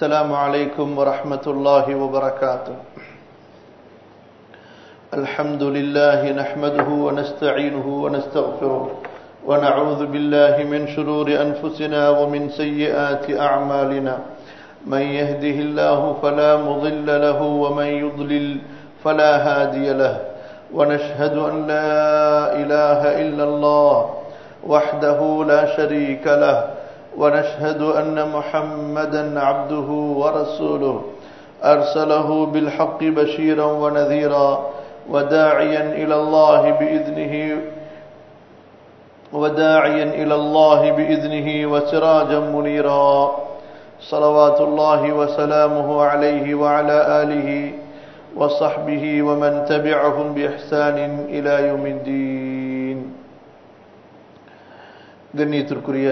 السلام عليكم ورحمة الله وبركاته الحمد لله نحمده ونستعينه ونستغفره ونعوذ بالله من شرور أنفسنا ومن سيئات أعمالنا من يهده الله فلا مضل له ومن يضلل فلا هادي له ونشهد أن لا إله إلا الله وحده لا شريك له ونشهد أن محمدا عبده ورسوله أرسله بالحق بشيرا ونذيرا وداعيا إلى الله بإذنه وداعيا إلى الله بإذنه وسراجا منيرا صلوات الله وسلامه عليه وعلى آله وصحبه ومن تبعهم بإحسان إلى يوم الدين கண்ணியத்திற்குரிய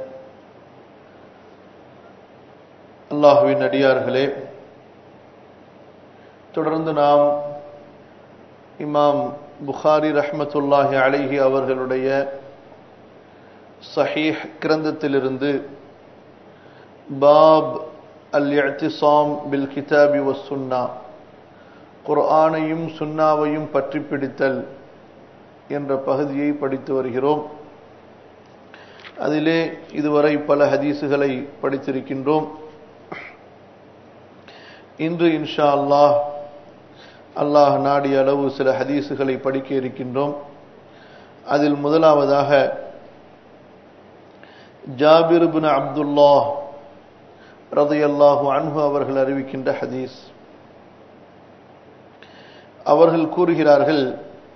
அல்லாஹுவின் அடியார்களே தொடர்ந்து நாம் இமாம் புகாரி ரஹ்மத்துல்லாஹி அலைஹி அவர்களுடைய சஹீஹ் கிரந்தத்திலிருந்து பாப் அல் இஅ்திசாம் பில் கிதாபி வஸ் சுன்னா குர்ஆனையும் சுன்னாவையும் பற்றி பிடித்தல் என்ற பகுதியை படித்து வருகிறோம் அதிலே இதுவரை பல ஹதீசுகளை படித்திருக்கின்றோம் இன்று இன்ஷா அல்லாஹ் அல்லாஹ் நாடிய அளவு சில ஹதீசுகளை படிக்க இருக்கின்றோம் அதில் முதலாவதாக ஜாபிர் பின் அப்துல்லா ரதையல்லாஹு அன்ஹு அவர்கள் அறிவிக்கின்ற ஹதீஸ் அவர்கள் கூறுகிறார்கள்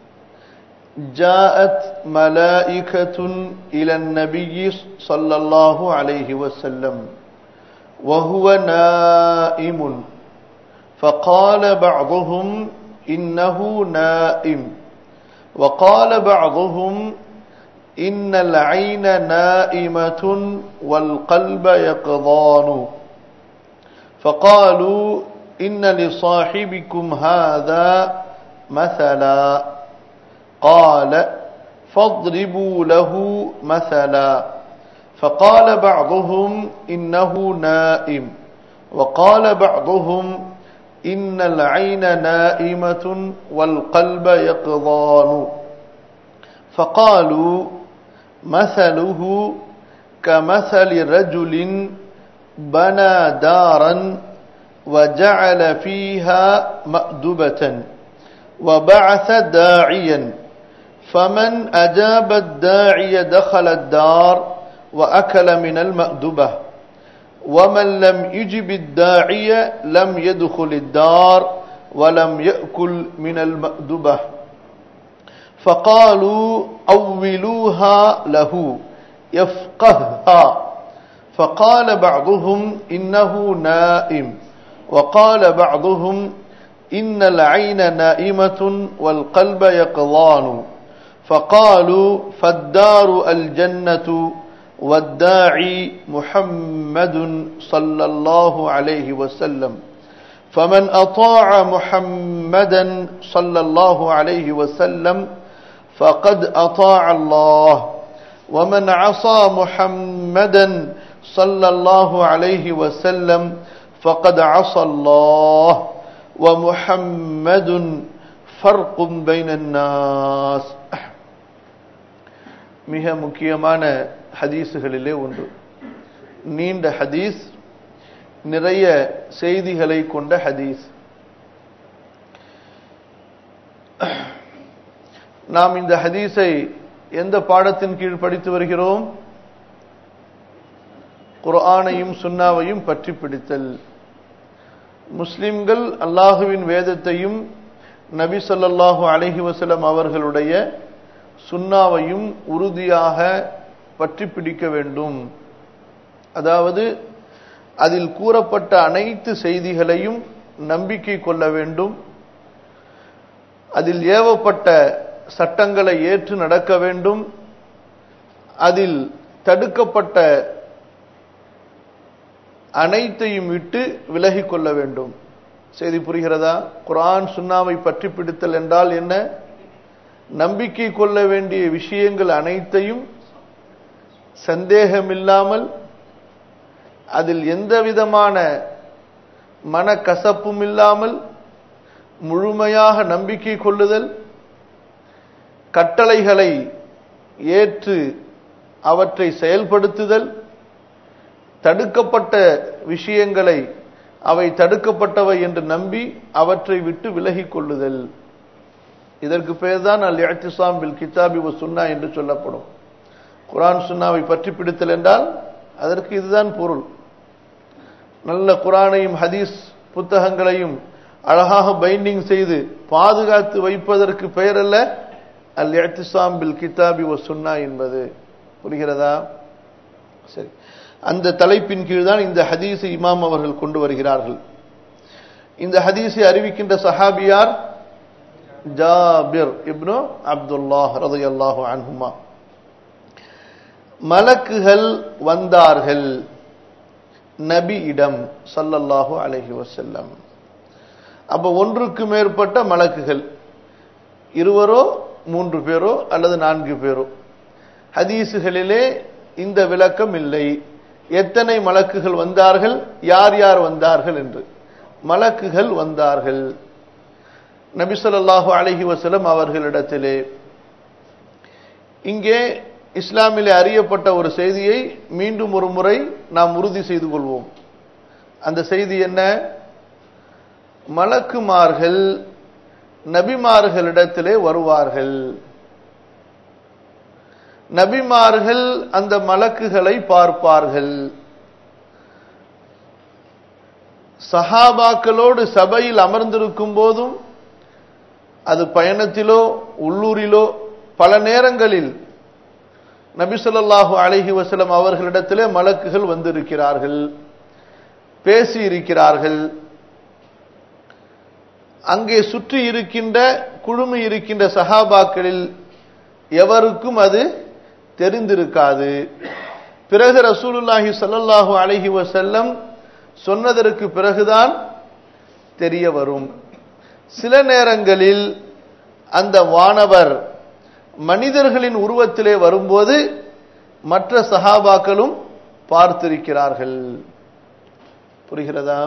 جاءت ملائكة إلى النبي صلى الله عليه وسلم وهو نائم فقال بعضهم إنه نائم وقال بعضهم إن العين نائمة والقلب يقظان فقالوا إن لصاحبكم هذا مثلا قال فاضربوا له مثلا فقال بعضهم إنه نائم وقال بعضهم إن العين نائمة والقلب يقظان فقالوا مثله كمثل رجل بنى دارا وجعل فيها مأدبة وبعث داعيا فمن أجاب الداعي دخل الدار وأكل من المأدبة ومن لم يجب الداعي لم يدخل الدار ولم يأكل من المأدبة فقالوا أولوها له يفقهها فقال بعضهم إنه نائم وقال بعضهم إن العين نائمة والقلب يقظان فقالوا فالدار الجنة والداعي محمد صلى الله عليه وسلم فمن أطاع محمدا صلى الله عليه وسلم فقد أطاع الله ومن عصى محمدا صلى الله عليه وسلم فقد عصى الله ومحمد فرق بين الناس மிக முக்கியமான ஹதீஸுகளிலே ஒன்று நீண்ட ஹதீஸ் நிறைய செய்திகளை கொண்ட ஹதீஸ் நாம் இந்த ஹதீஸை எந்த பாடத்தின் கீழ் படித்து வருகிறோம் குர்ஆனையும் சுன்னாவையும் பற்றி பிடித்தல் முஸ்லிம்கள் அல்லாஹுவின் வேதத்தையும் நபி சொல்லாஹு அலஹி வசலம் அவர்களுடைய சுன்னாவையும் உறுதியாக பற்றி பிடிக்க வேண்டும் அதாவது அதில் கூறப்பட்ட அனைத்து செய்திகளையும் நம்பிக்கை கொள்ள வேண்டும் அதில் ஏவப்பட்ட சட்டங்களை ஏற்று நடக்க வேண்டும் அதில் தடுக்கப்பட்ட அனைத்தையும் விட்டு விலகி கொள்ள வேண்டும் செய்தி புரிகிறதா குரான் சுன்னாவை பற்றி பிடித்தல் என்றால் என்ன நம்பிக்கை கொள்ள வேண்டிய விஷயங்கள் அனைத்தையும் சந்தேகமில்லாமல் அதில் எந்த விதமான மனக்கசப்பும் இல்லாமல் முழுமையாக நம்பிக்கை கொள்ளுதல் கட்டளைகளை ஏற்று அவற்றை செயல்படுத்துதல் தடுக்கப்பட்ட விஷயங்களை அவை தடுக்கப்பட்டவை என்று நம்பி அவற்றை விட்டு விலகிக் கொள்ளுதல் இதற்கு பெயர் தான் அல் இஹ்திசாம் பில் கிதாபி வ சுன்னா என்று சொல்லப்படும் குரான் சுன்னாவை பற்றி பிடித்தல் என்றால் அதற்கு இதுதான் பொருள் நல்ல குரானையும் ஹதீஸ் புத்தகங்களையும் அழகாக பைண்டிங் செய்து பாதுகாத்து வைப்பதற்கு பெயர் அல்ல அல் இஹ்திசாம் பில் கிதாபி வ சுன்னா என்பது புரிகிறதா சரி அந்த தலைப்பின் கீழ் தான் இந்த ஹதீஸை இமாம் அவர்கள் கொண்டு வருகிறார்கள் இந்த ஹதீஸை அறிவிக்கின்ற சஹாபியார் ஜாபிர் இப்னு அப்துல்லாஹ் ரதையல்லாஹு அன்ஹுமா மலக்குகள் வந்தார்கள் நபியிடம் சல்லல்லாஹு அலைஹி வஸல்லம் அப்ப ஒன்றுக்கு மேற்பட்ட மலக்குகள் இருவரோ மூன்று பேரோ அல்லது நான்கு பேரோ ஹதீசுகளிலே இந்த விளக்கம் இல்லை எத்தனை மலக்குகள் வந்தார்கள் யார் யார் வந்தார்கள் என்று மலக்குகள் வந்தார்கள் நபிசல்லாஹு அலஹி வசலம் அவர்களிடத்திலே இங்கே இஸ்லாமிலே அறியப்பட்ட ஒரு செய்தியை மீண்டும் ஒரு முறை நாம் உறுதி செய்து கொள்வோம் அந்த செய்தி என்ன மலக்குமார்கள் நபிமார்களிடத்திலே வருவார்கள் நபிமார்கள் அந்த மலக்குகளை பார்ப்பார்கள் சஹாபாக்களோடு சபையில் அமர்ந்திருக்கும் போதும் அது பயணத்திலோ உள்ளூரிலோ பல நேரங்களில் நபிசல்லாஹு அலஹி வசலம் அவர்களிடத்திலே மலக்குகள் வந்திருக்கிறார்கள் பேசி இருக்கிறார்கள் அங்கே சுற்றி இருக்கின்ற குழுமி இருக்கின்ற சஹாபாக்களில் எவருக்கும் அது தெரிந்திருக்காது பிறகு ரசூலுல்லாஹி சல்லல்லாஹு அலஹி வசல்லம் சொன்னதற்கு பிறகுதான் தெரிய வரும் சில நேரங்களில் அந்த வானவர் மனிதர்களின் உருவத்திலே வரும்போது மற்ற சஹாபாக்களும் பார்த்திருக்கிறார்கள் புரிகிறதா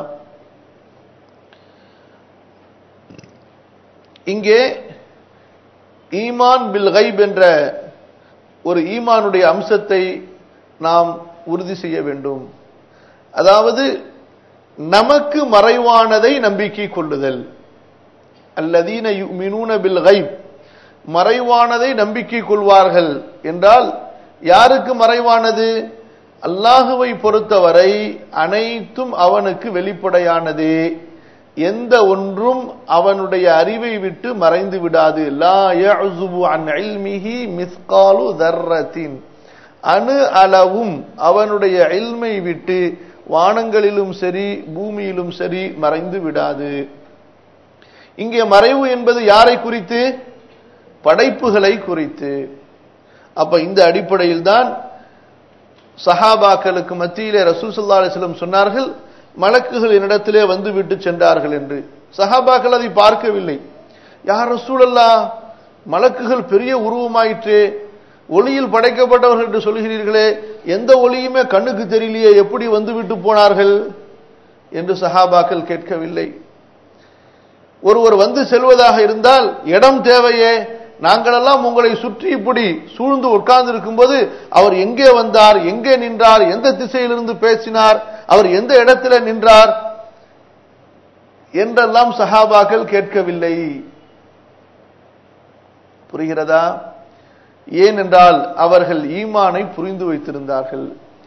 இங்கே ஈமான் பில் கைப் என்ற ஒரு ஈமானுடைய அம்சத்தை நாம் உறுதி செய்ய வேண்டும் அதாவது நமக்கு மறைவானதை நம்பிக்கை கொள்ளுதல் அல்லதீன யுமினூன பில் கைப் மறைவானதை நம்பிக்கை கொள்வார்கள் என்றால் யாருக்கு மறைவானது அல்லாஹுவை பொறுத்தவரை அனைத்தும் அவனுக்கு வெளிப்படையானதே எந்த ஒன்றும் அவனுடைய அறிவை விட்டு மறைந்து விடாது லா யஅஸுபு அன் இல்மிஹி மிஸ்காலு தர்ரத்தின் அணு அளவும் அவனுடைய இல்மை விட்டு வானங்களிலும் சரி பூமியிலும் சரி மறைந்து விடாது இங்கே மறைவு என்பது யாரை குறித்து படைப்புகளை குறித்து அப்ப இந்த அடிப்படையில் தான் சஹாபாக்களுக்கு மத்தியிலே ரசூல் சல்லா அலிஸ்லம் சொன்னார்கள் மலக்குகள் என்னிடத்திலே வந்து விட்டு சென்றார்கள் என்று சஹாபாக்கள் அதை பார்க்கவில்லை யார் ரசூலல்லா மலக்குகள் பெரிய உருவமாயிற்றே ஒளியில் படைக்கப்பட்டவர்கள் என்று சொல்கிறீர்களே எந்த ஒளியுமே கண்ணுக்கு தெரியலையே எப்படி வந்து விட்டு போனார்கள் என்று சஹாபாக்கள் கேட்கவில்லை ஒருவர் வந்து செல்வதாக இருந்தால் இடம் தேவையே நாங்களெல்லாம் உங்களை சுற்றி இப்படி சூழ்ந்து உட்கார்ந்து இருக்கும்போது அவர் எங்கே வந்தார் எங்கே நின்றார் எந்த திசையிலிருந்து பேசினார் அவர் எந்த இடத்துல நின்றார் என்றெல்லாம் சஹாபாக்கள் கேட்கவில்லை புரிகிறதா ஏனென்றால் அவர்கள் ஈமானை புரிந்து வைத்திருந்தார்கள்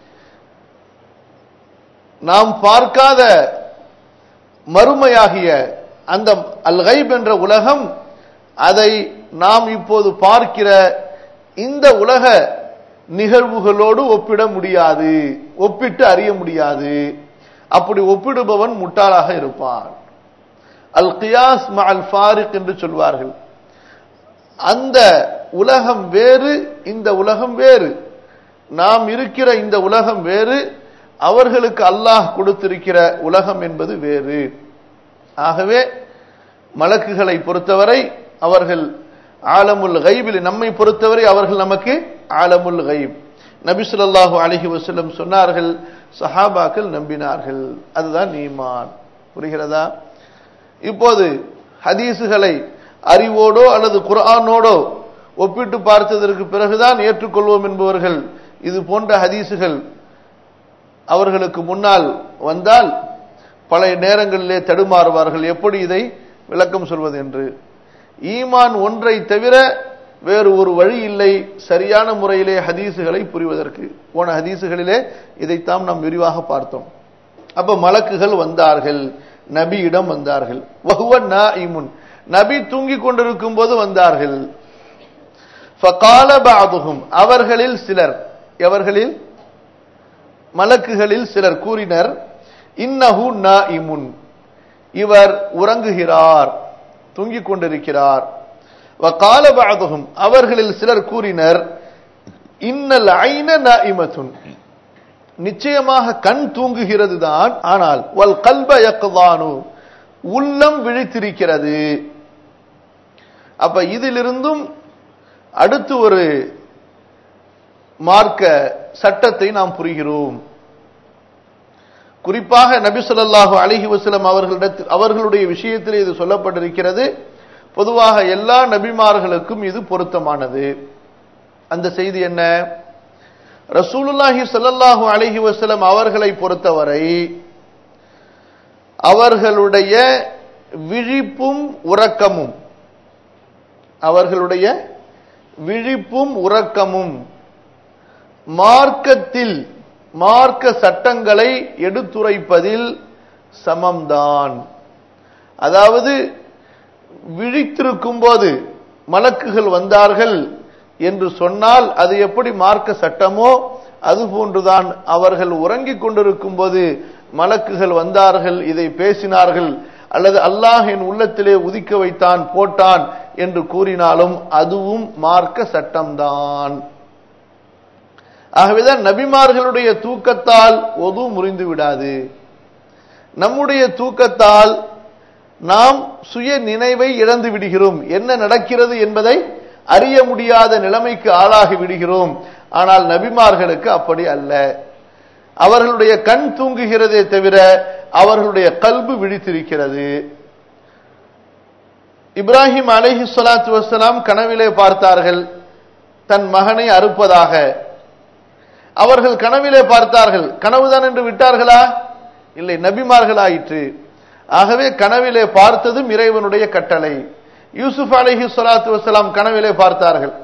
நாம் பார்க்காத மறுமையாகிய அந்த அல் கைப் என்ற உலகம் அதை நாம் இப்போது பார்க்கிற இந்த உலக நிகழ்வுகளோடு ஒப்பிட முடியாது ஒப்பிட்டு அறிய முடியாது அப்படி ஒப்பிடுபவன் முட்டாளாக இருப்பான் அல் கியாஸ் அல் ஃபாரிக் என்று சொல்வார்கள் அந்த உலகம் வேறு இந்த உலகம் வேறு நாம் இருக்கிற இந்த உலகம் வேறு அவர்களுக்கு அல்லாஹ் கொடுத்திருக்கிற உலகம் என்பது வேறு ஆகவே மலக்குகளை பொறுத்தவரை அவர்கள் ஆலமுல் கைபில் நம்மை பொறுத்தவரை அவர்கள் நமக்கு ஆலமுல் கைப் நபி சொல்லாஹு அலஹி வசல்லம் சொன்னார்கள் சஹாபாக்கள் நம்பினார்கள் அதுதான் ஈமான் புரிகிறதா இப்போது ஹதீசுகளை அறிவோடோ அல்லது குர்ஆனோடோ ஒப்பிட்டு பார்த்ததற்கு பிறகுதான் ஏற்றுக்கொள்வோம் என்பவர்கள் இது போன்ற ஹதீசுகள் அவர்களுக்கு முன்னால் வந்தால் பல நேரங்களிலே தடுமாறுவார்கள் எப்படி இதை விளக்கம் சொல்வது என்று ஈமான் ஒன்றை தவிர வேறு ஒரு வழி இல்லை சரியான முறையிலே ஹதீசுகளை புரிவதற்கு போன ஹதீசுகளிலே இதைத்தான் நாம் விரிவாக பார்த்தோம் அப்ப மலக்குகள் வந்தார்கள் நபியிடம் வந்தார்கள் வஹுவ நாஇமுன் நபி தூங்கிக் கொண்டிருக்கும் போது வந்தார்கள் ஃபகால பஅதுஹும் அவர்களில் சிலர் எவர்களில் மலக்குகளில் சிலர் கூறினர் இன்னஹு நாஇமுன் இவர் உறங்குகிறார் தூங்கிக் கொண்டிருக்கிறார் வகால பஅதுஹும் அவர்களில் சிலர் கூறினர் இன்னல் ஐன நாஇமத்துன் நிச்சயமாக கண் தூங்குகிறது தான் ஆனால் வல் கல்ப யக்தானு உள்ளம் விழித்திருக்கிறது அப்ப இதிலிருந்தும் அடுத்து ஒரு மார்க்க சட்டத்தை நாம் புரிகிறோம் குறிப்பாக நபி ஸல்லல்லாஹு அலைஹி வஸல்லம் அவர்களிடத்தில் அவர்களுடைய விஷயத்தில் இது சொல்லப்பட்டிருக்கிறது பொதுவாக எல்லா நபிமார்களுக்கும் இது பொருத்தமானது அந்த செய்தி என்ன ரசூலுல்லாஹி ஸல்லல்லாஹு அலைஹி வஸல்லம் அவர்களை பொறுத்தவரை அவர்களுடைய விழிப்பும் உறக்கமும் அவர்களுடைய விழிப்பும் உறக்கமும் மார்க்கத்தில் மார்க்க சட்டங்களை எடுத்துரைப்பதில் சமம்தான் அதாவது விழித்திருக்கும் போது மலக்குகள் வந்தார்கள் என்று சொன்னால் அது எப்படி மார்க்க சட்டமோ அதுபோன்றுதான் அவர்கள் உறங்கிக் கொண்டிருக்கும் போது மலக்குகள் வந்தார்கள் இதை பேசினார்கள் அல்லது அல்லாஹ் என் உள்ளத்திலே உதிக்க வைத்தான் போட்டான் என்று கூறினாலும் அதுவும் மார்க்க சட்டம்தான் ஆகவேதான் நபிமார்களுடைய தூக்கத்தால் ஒது முறிந்து விடாது நம்முடைய தூக்கத்தால் நாம் சுய நினைவை இழந்து விடுகிறோம் என்ன நடக்கிறது என்பதை அறிய முடியாத நிலைமைக்கு ஆளாகி விடுகிறோம் ஆனால் நபிமார்களுக்கு அப்படி அல்ல அவர்களுடைய கண் தூங்குகிறதே தவிர அவர்களுடைய கல்பு விழித்திருக்கிறது இப்ராஹிம் அலைஹி ஸலாத்து வஸலாம் கனவிலே பார்த்தார்கள் தன் மகனை அறுப்பதாக அவர்கள் கனவிலே பார்த்தார்கள் கனவுதான் என்று விட்டார்களா இல்லை நபிமார்களாயிற்று ஆகவே கனவிலே பார்த்ததும் இறைவனுடைய கட்டளை யூசுப் அலைஹி ஸலாத்து வஸலாம் கனவிலே பார்த்தார்கள்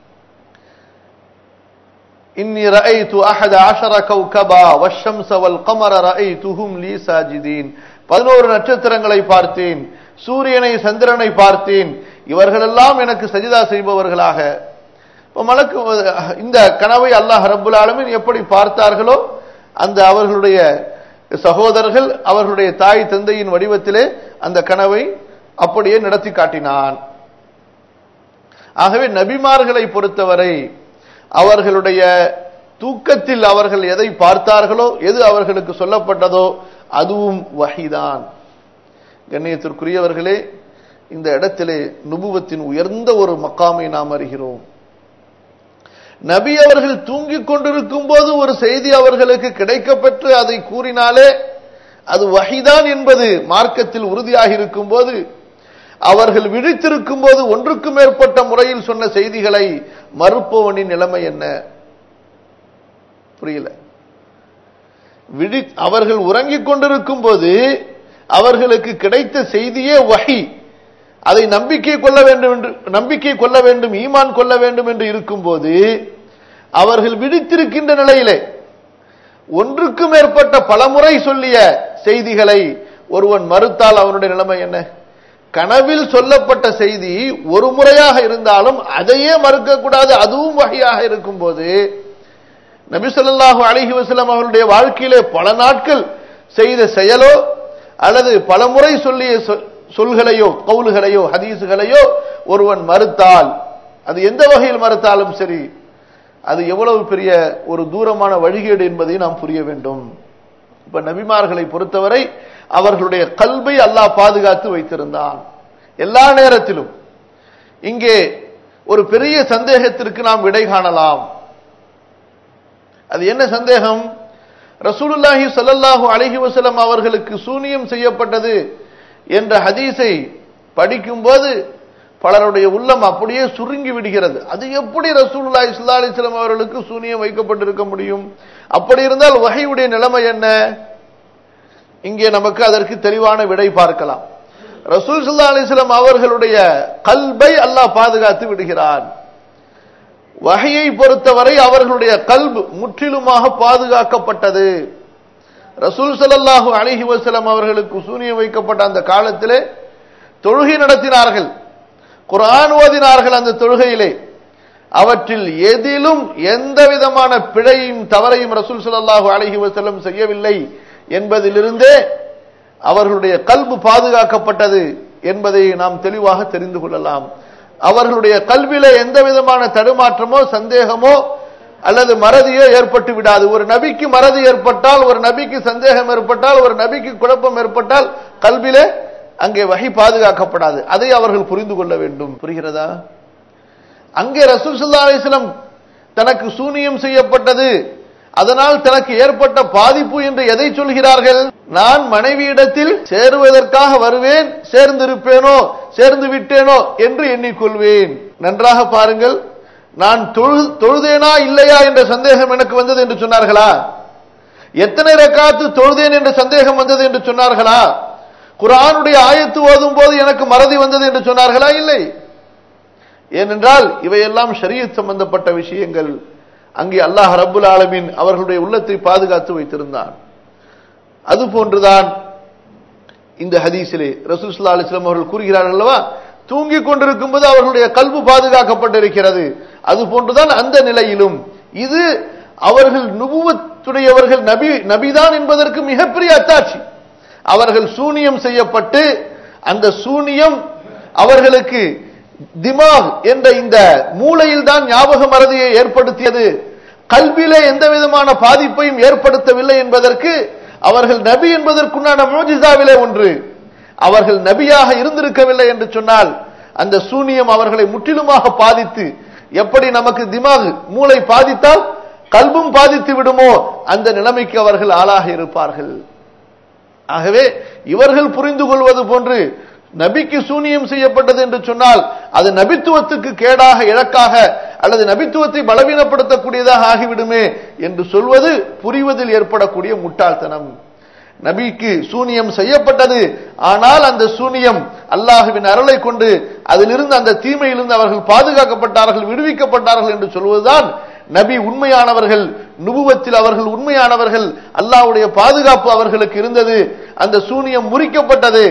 இன்னி ரஅய்து அஹத அஷர கௌகபா வஷம்ஸ வல் கமர ரஅய்துஹும் லீ சாஜிதீன் 11 நட்சத்திரங்களை பார்த்தேன் சூரியனை சந்திரனை பார்த்தேன் இவர்களெல்லாம் எனக்கு சஜிதா செய்பவர்களாக இப்ப மலக்கு இந்த கனவை அல்லாஹ் ரப்புல் ஆலமீன் எப்படி பார்த்தார்களோ அந்த அவர்களுடைய சகோதரர்கள் அவர்களுடைய தாய் தந்தையின் வடிவத்திலே அந்த கனவை அப்படியே நடத்தி காட்டினான் ஆகவே நபிமார்களை பொறுத்தவரை அவர்களுடைய தூக்கத்தில் அவர்கள் எதை பார்த்தார்களோ எது அவர்களுக்கு சொல்லப்பட்டதோ அதுவும் வகைதான் கண்ணியத்திற்குரியவர்களே இந்த இடத்திலே நுபுவத்தின் உயர்ந்த ஒரு மக்காமை நாம் அறிகிறோம் நபி அவர்கள் தூங்கிக் கொண்டிருக்கும் போது ஒரு செய்தி அவர்களுக்கு கிடைக்கப்பெற்று அதை கூறினாலே அது வகைதான் என்பது மார்க்கத்தில் உறுதியாக இருக்கும் போது அவர்கள் விழித்திருக்கும் போது ஒன்றுக்கு மேற்பட்ட முறையில் சொன்ன செய்திகளை மறுப்பவனின் நிலைமை என்ன புரியல விழி அவர்கள் உறங்கிக் கொண்டிருக்கும் போது அவர்களுக்கு கிடைத்த செய்தியே வகை அதை நம்பிக்கை கொள்ள வேண்டும் என்று நம்பிக்கை கொள்ள வேண்டும் ஈமான் கொள்ள வேண்டும் என்று இருக்கும்போது அவர்கள் விழித்திருக்கின்ற நிலையிலே ஒன்றுக்கு மேற்பட்ட பலமுறை சொல்லிய செய்திகளை ஒருவன் மறுத்தால் அவனுடைய நிலைமை என்ன கனவில் சொல்லப்பட்ட செய்தி ஒரு முறையாக இருந்தாலும் அதையே மறுக்கக்கூடாது அதுவும் வகையாக இருக்கும் போது நபி சொல்லாஹு அலிஹி வசலம் அவர்களுடைய வாழ்க்கையிலே பல நாட்கள் செய்த செயலோ அல்லது பல முறை சொல்லிய சொல்களையோ கவுல்களையோ ஹதீசுகளையோ ஒருவன் மறுத்தால் அது எந்த வகையில் மறுத்தாலும் சரி அது எவ்வளவு பெரிய ஒரு தூரமான வழிகேடு என்பதை நாம் புரிய வேண்டும் இப்ப நபிமார்களை பொறுத்தவரை அவர்களுடைய கல்வை அல்லாஹ் பாதுகாத்து வைத்திருந்தான் எல்லா நேரத்திலும் இங்கே ஒரு பெரிய சந்தேகத்திற்கு நாம் விடை காணலாம் அது என்ன சந்தேகம் ரசூலுல்லாஹி ஸல்லல்லாஹு அலைஹி வஸல்லம் அவர்களுக்கு சூனியம் செய்யப்பட்டது என்ற ஹதீஸை படிக்கும்போது பலருடைய உள்ளம் அப்படியே சுருங்கி விடுகிறது அது எப்படி ரசூலுல்லாஹி ஸல்லல்லாஹு அலைஹி வஸல்லம் அவர்களுக்கு சூனியம் வைக்கப்பட்டிருக்க முடியும் அப்படி இருந்தால் வகையுடைய நிலைமை என்ன இங்கே நமக்கு அதற்கு தெளிவான விடை பார்க்கலாம் ரசூல் ஸல்லல்லாஹு அலைஹி வஸல்லம் அவர்களுடைய கல்பை அல்லாஹ் பாதுகாத்து விடுகிறான் வகையை பொறுத்தவரை அவர்களுடைய கல்பு முற்றிலுமாக பாதுகாக்கப்பட்டது ரசூல் ஸல்லல்லாஹு அலைஹி வஸல்லம் அவர்களுக்கு சூனியம் வைக்கப்பட்ட அந்த காலத்திலே தொழுகை நடத்தினார்கள் குர்ஆன் ஓதினார்கள் அந்த தொழுகையிலே அவற்றில் எதிலும் எந்த விதமான பிழையும் தவறையும் ரசூல் ஸல்லல்லாஹு அலைஹி வஸல்லம் செய்யவில்லை என்பதிலிருந்தே அவர்களுடைய கல்பு பாதுகாக்கப்பட்டது என்பதை நாம் தெளிவாக தெரிந்து கொள்ளலாம் அவர்களுடைய கல்வியில எந்த விதமான தடுமாற்றமோ சந்தேகமோ அல்லது மறதியோ ஏற்பட்டு விடாது ஒரு நபிக்கு மறதி ஏற்பட்டால் ஒரு நபிக்கு சந்தேகம் ஏற்பட்டால் ஒரு நபிக்கு குழப்பம் ஏற்பட்டால் கல்வியிலே அங்கே வகை பாதுகாக்கப்படாது அதை அவர்கள் புரிந்து கொள்ள வேண்டும் புரிகிறதா அங்கே ரசூல் ஸல்லல்லாஹு அலைஹி வஸல்லம் தனக்கு சூனியம் செய்யப்பட்டது அதனால் தனக்கு ஏற்பட்ட பாதிப்பு என்று எதை சொல்கிறார்கள் நான் மனைவியிடத்தில் சேருவதற்காக வருவேன் சேர்ந்திருப்பேனோ சேர்ந்து விட்டேனோ என்று எண்ணிக்கொள்வேன் நன்றாக பாருங்கள் நான் தொழு தொழுதேனா இல்லையா என்ற சந்தேகம் எனக்கு வந்தது என்று சொன்னார்களா எத்தனை ரக்காத்து தொழுதேன் என்ற சந்தேகம் வந்தது என்று சொன்னார்களா குரானுடைய ஆயத்து ஓதும் போது எனக்கு மறதி வந்தது என்று சொன்னார்களா இல்லை ஏனென்றால் இவையெல்லாம் ஷரியத் சம்பந்தப்பட்ட விஷயங்கள் அங்கே அல்லாஹ் ரப்புல் ஆலமீன் அவர்களுடைய உள்ளத்தை பாதுகாத்து வைத்திருந்தான் அது போன்றுதான் இந்த ஹதீஸிலே ரசூல் ஸல்லல்லாஹு அலைஹி வஸல்லம் அவர்கள் கூறுகிறார்கள் அல்லவா தூங்கிக் கொண்டிருக்கும் போது அவர்களுடைய கல்பு பாதுகாக்கப்பட்டிருக்கிறது அது போன்றுதான் அந்த நிலையிலும் இது அவர்கள் நுபுவத்துடையவர்கள் நபி நபிதான் என்பதற்கு மிகப்பெரிய அத்தாட்சி அவர்கள் சூனியம் செய்யப்பட்டு அந்த சூனியம் அவர்களுக்கு திமாக் என்ற இந்த மூளையில் தான் ஞாபக மறதியை ஏற்படுத்தியது கல்வியிலே எந்த விதமான பாதிப்பையும் ஏற்படுத்தவில்லை என்பதற்கு அவர்கள் நபி என்பதற்குண்டான மோஜிசாவிலே ஒன்று அவர்கள் நபியாக இருந்திருக்கவில்லை என்று சொன்னால் அந்த சூனியம் அவர்களை முற்றிலுமாக பாதித்து எப்படி நமக்கு திமாக் மூளை பாதித்தால் கல்பும் பாதித்து விடுமோ அந்த நிலைமைக்கு அவர்கள் ஆளாக இருப்பார்கள் ஆகவே இவர்கள் புரிந்து கொள்வது போன்று நபிக்கு சூனியம் செய்யப்பட்டது என்று சொன்னால் அது நபித்துவத்துக்கு கேடாக இழக்காக அல்லது நபித்துவத்தை பலவீனப்படுத்தக்கூடியதாக ஆகிவிடுமே என்று சொல்வது புரிவதில் ஏற்படக்கூடிய முட்டாள்தனம் நபிக்கு சூனியம் செய்யப்பட்டது ஆனால் அந்த சூனியம் அல்லாஹுவின் அருளை கொண்டு அதிலிருந்து அந்த தீமையிலிருந்து அவர்கள் பாதுகாக்கப்பட்டார்கள் விடுவிக்கப்பட்டார்கள் என்று சொல்வதுதான் நபி உண்மையானவர்கள் நுபுவத்தில் அவர்கள் உண்மையானவர்கள் அல்லாஹ்வுடைய பாதுகாப்பு அவர்களுக்கு இருந்தது அந்த சூனியம் முறிக்கப்பட்டது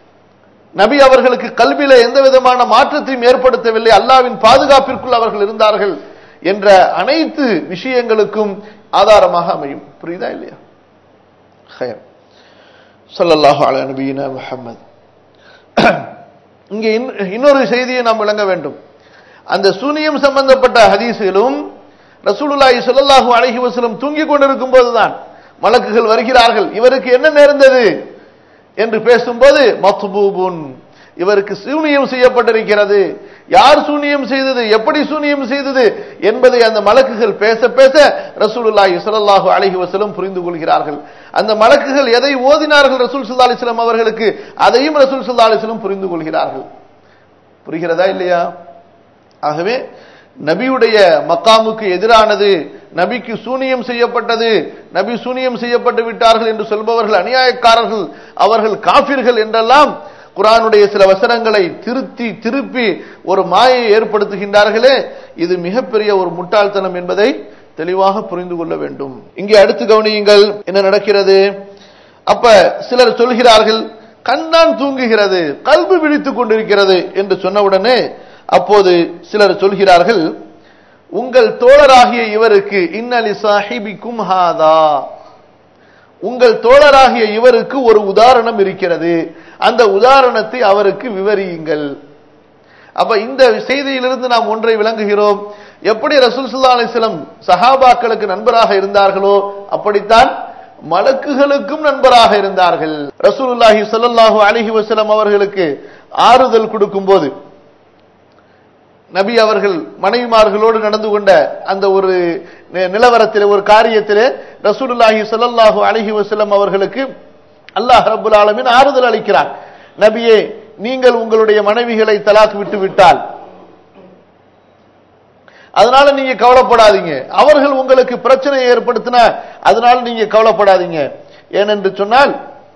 நபி அவர்களுக்கு கல்வியில எந்த விதமான மாற்றத்தையும் ஏற்படுத்தவில்லை அல்லாவின் பாதுகாப்பிற்குள் அவர்கள் இருந்தார்கள் என்ற அனைத்து விஷயங்களுக்கும் ஆதாரமாக அமையும் புரியுதா இல்லையா ஹயர் ஸல்லல்லாஹு அலா நபியினா முஹம்மது இங்கே இன்- இன்னொரு செய்தியை நாம் விளங்க வேண்டும் அந்த சூனியம் சம்பந்தப்பட்ட ஹதீஸிலும் ரசூலுல்லாஹி ஸல்லல்லாஹு அலைஹி வஸல்லம் தூங்கிக் கொண்டிருக்கும் போதுதான் மலக்குகள் வருகிறார்கள் இவருக்கு என்ன நேர்ந்தது என்று பேசும்போது மத்பூபுன் இவருக்கு சூனியம் செய்யப்பட்டிருக்கிறது யார் சூனியம் செய்தது எப்படி சூனியம் செய்தது என்பதை அந்த மலக்குகள் பேச பேச ரசூலுல்லாஹி ஸல்லல்லாஹு அலைஹி வஸல்லம் புரிந்து கொள்கிறார்கள் அந்த மலக்குகள் எதை ஓதினார்கள் ரசூல் ஸல்லல்லாஹு அலைஹி வஸல்லம் அவர்களுக்கு அதையும் ரசூல் ஸல்லல்லாஹு அலைஹி வஸல்லம் புரிந்து கொள்கிறார்கள் புரிகிறதா இல்லையா ஆகவே நபியுடைய மக்காமுக்கு எதிரானது நபிக்கு சூனியம் செய்யப்பட்டது நபி சூனியம் செய்யப்பட்டு விட்டார்கள் என்று சொல்பவர்கள் அநியாயக்காரர்கள் அவர்கள் காபிர்கள் என்றெல்லாம் குர்ஆனுடைய சில வசனங்களை திருத்தி திருப்பி ஒரு மாயை ஏற்படுத்துகின்றார்களே இது மிகப்பெரிய ஒரு முட்டாள்தனம் என்பதை தெளிவாக புரிந்து கொள்ள வேண்டும் இங்கே அடுத்து கவனியுங்கள் என்ன நடக்கிறது அப்ப சிலர் சொல்கிறார்கள் கண்ணான் தூங்குகிறது கல்வி விழித்துக் கொண்டிருக்கிறது என்று சொன்னவுடனே அப்போது சிலர் சொல்கிறார்கள் உங்கள் தோழராகிய இவருக்கு இன்னலி சாஹிபிக்கும் ஹாதா உங்கள் தோழராகிய இவருக்கு ஒரு உதாரணம் இருக்கிறது அந்த உதாரணத்தை அவருக்கு விவரியுங்கள் அப்ப இந்த செய்தியிலிருந்து நாம் ஒன்றை விளங்குகிறோம் எப்படி ரசூல் ஸல்லல்லாஹு அலைஹி வஸல்லம் சஹாபாக்களுக்கு நண்பராக இருந்தார்களோ அப்படித்தான் மலக்குகளுக்கும் நண்பராக இருந்தார்கள் ரசூலுல்லாஹி ஸல்லல்லாஹு அலைஹி வஸல்லம் அவர்களுக்கு ஆறுதல் கொடுக்கும்போது நபி அவர்கள் மனைவிமார்களோடு நடந்து கொண்ட அந்த ஒரு நி- நிலவரத்திலே ஒரு காரியத்திலே ரசூலுல்லாஹி ஸல்லல்லாஹு அலைஹி வஸல்லம் அவர்களுக்கு அல்லாஹ் ரப்பல் ஆலமீன் ஆறுதல் அளிக்கிறார் நபியே நீங்கள் உங்களுடைய மனைவிகளை தலாக் விட்டு விட்டால் அதனால நீங்க கவலைப்படாதீங்க அவர்கள் உங்களுக்கு பிரச்சனையை ஏற்படுத்தினா அதனால நீங்க கவலைப்படாதீங்க ஏனென்று சொன்னால்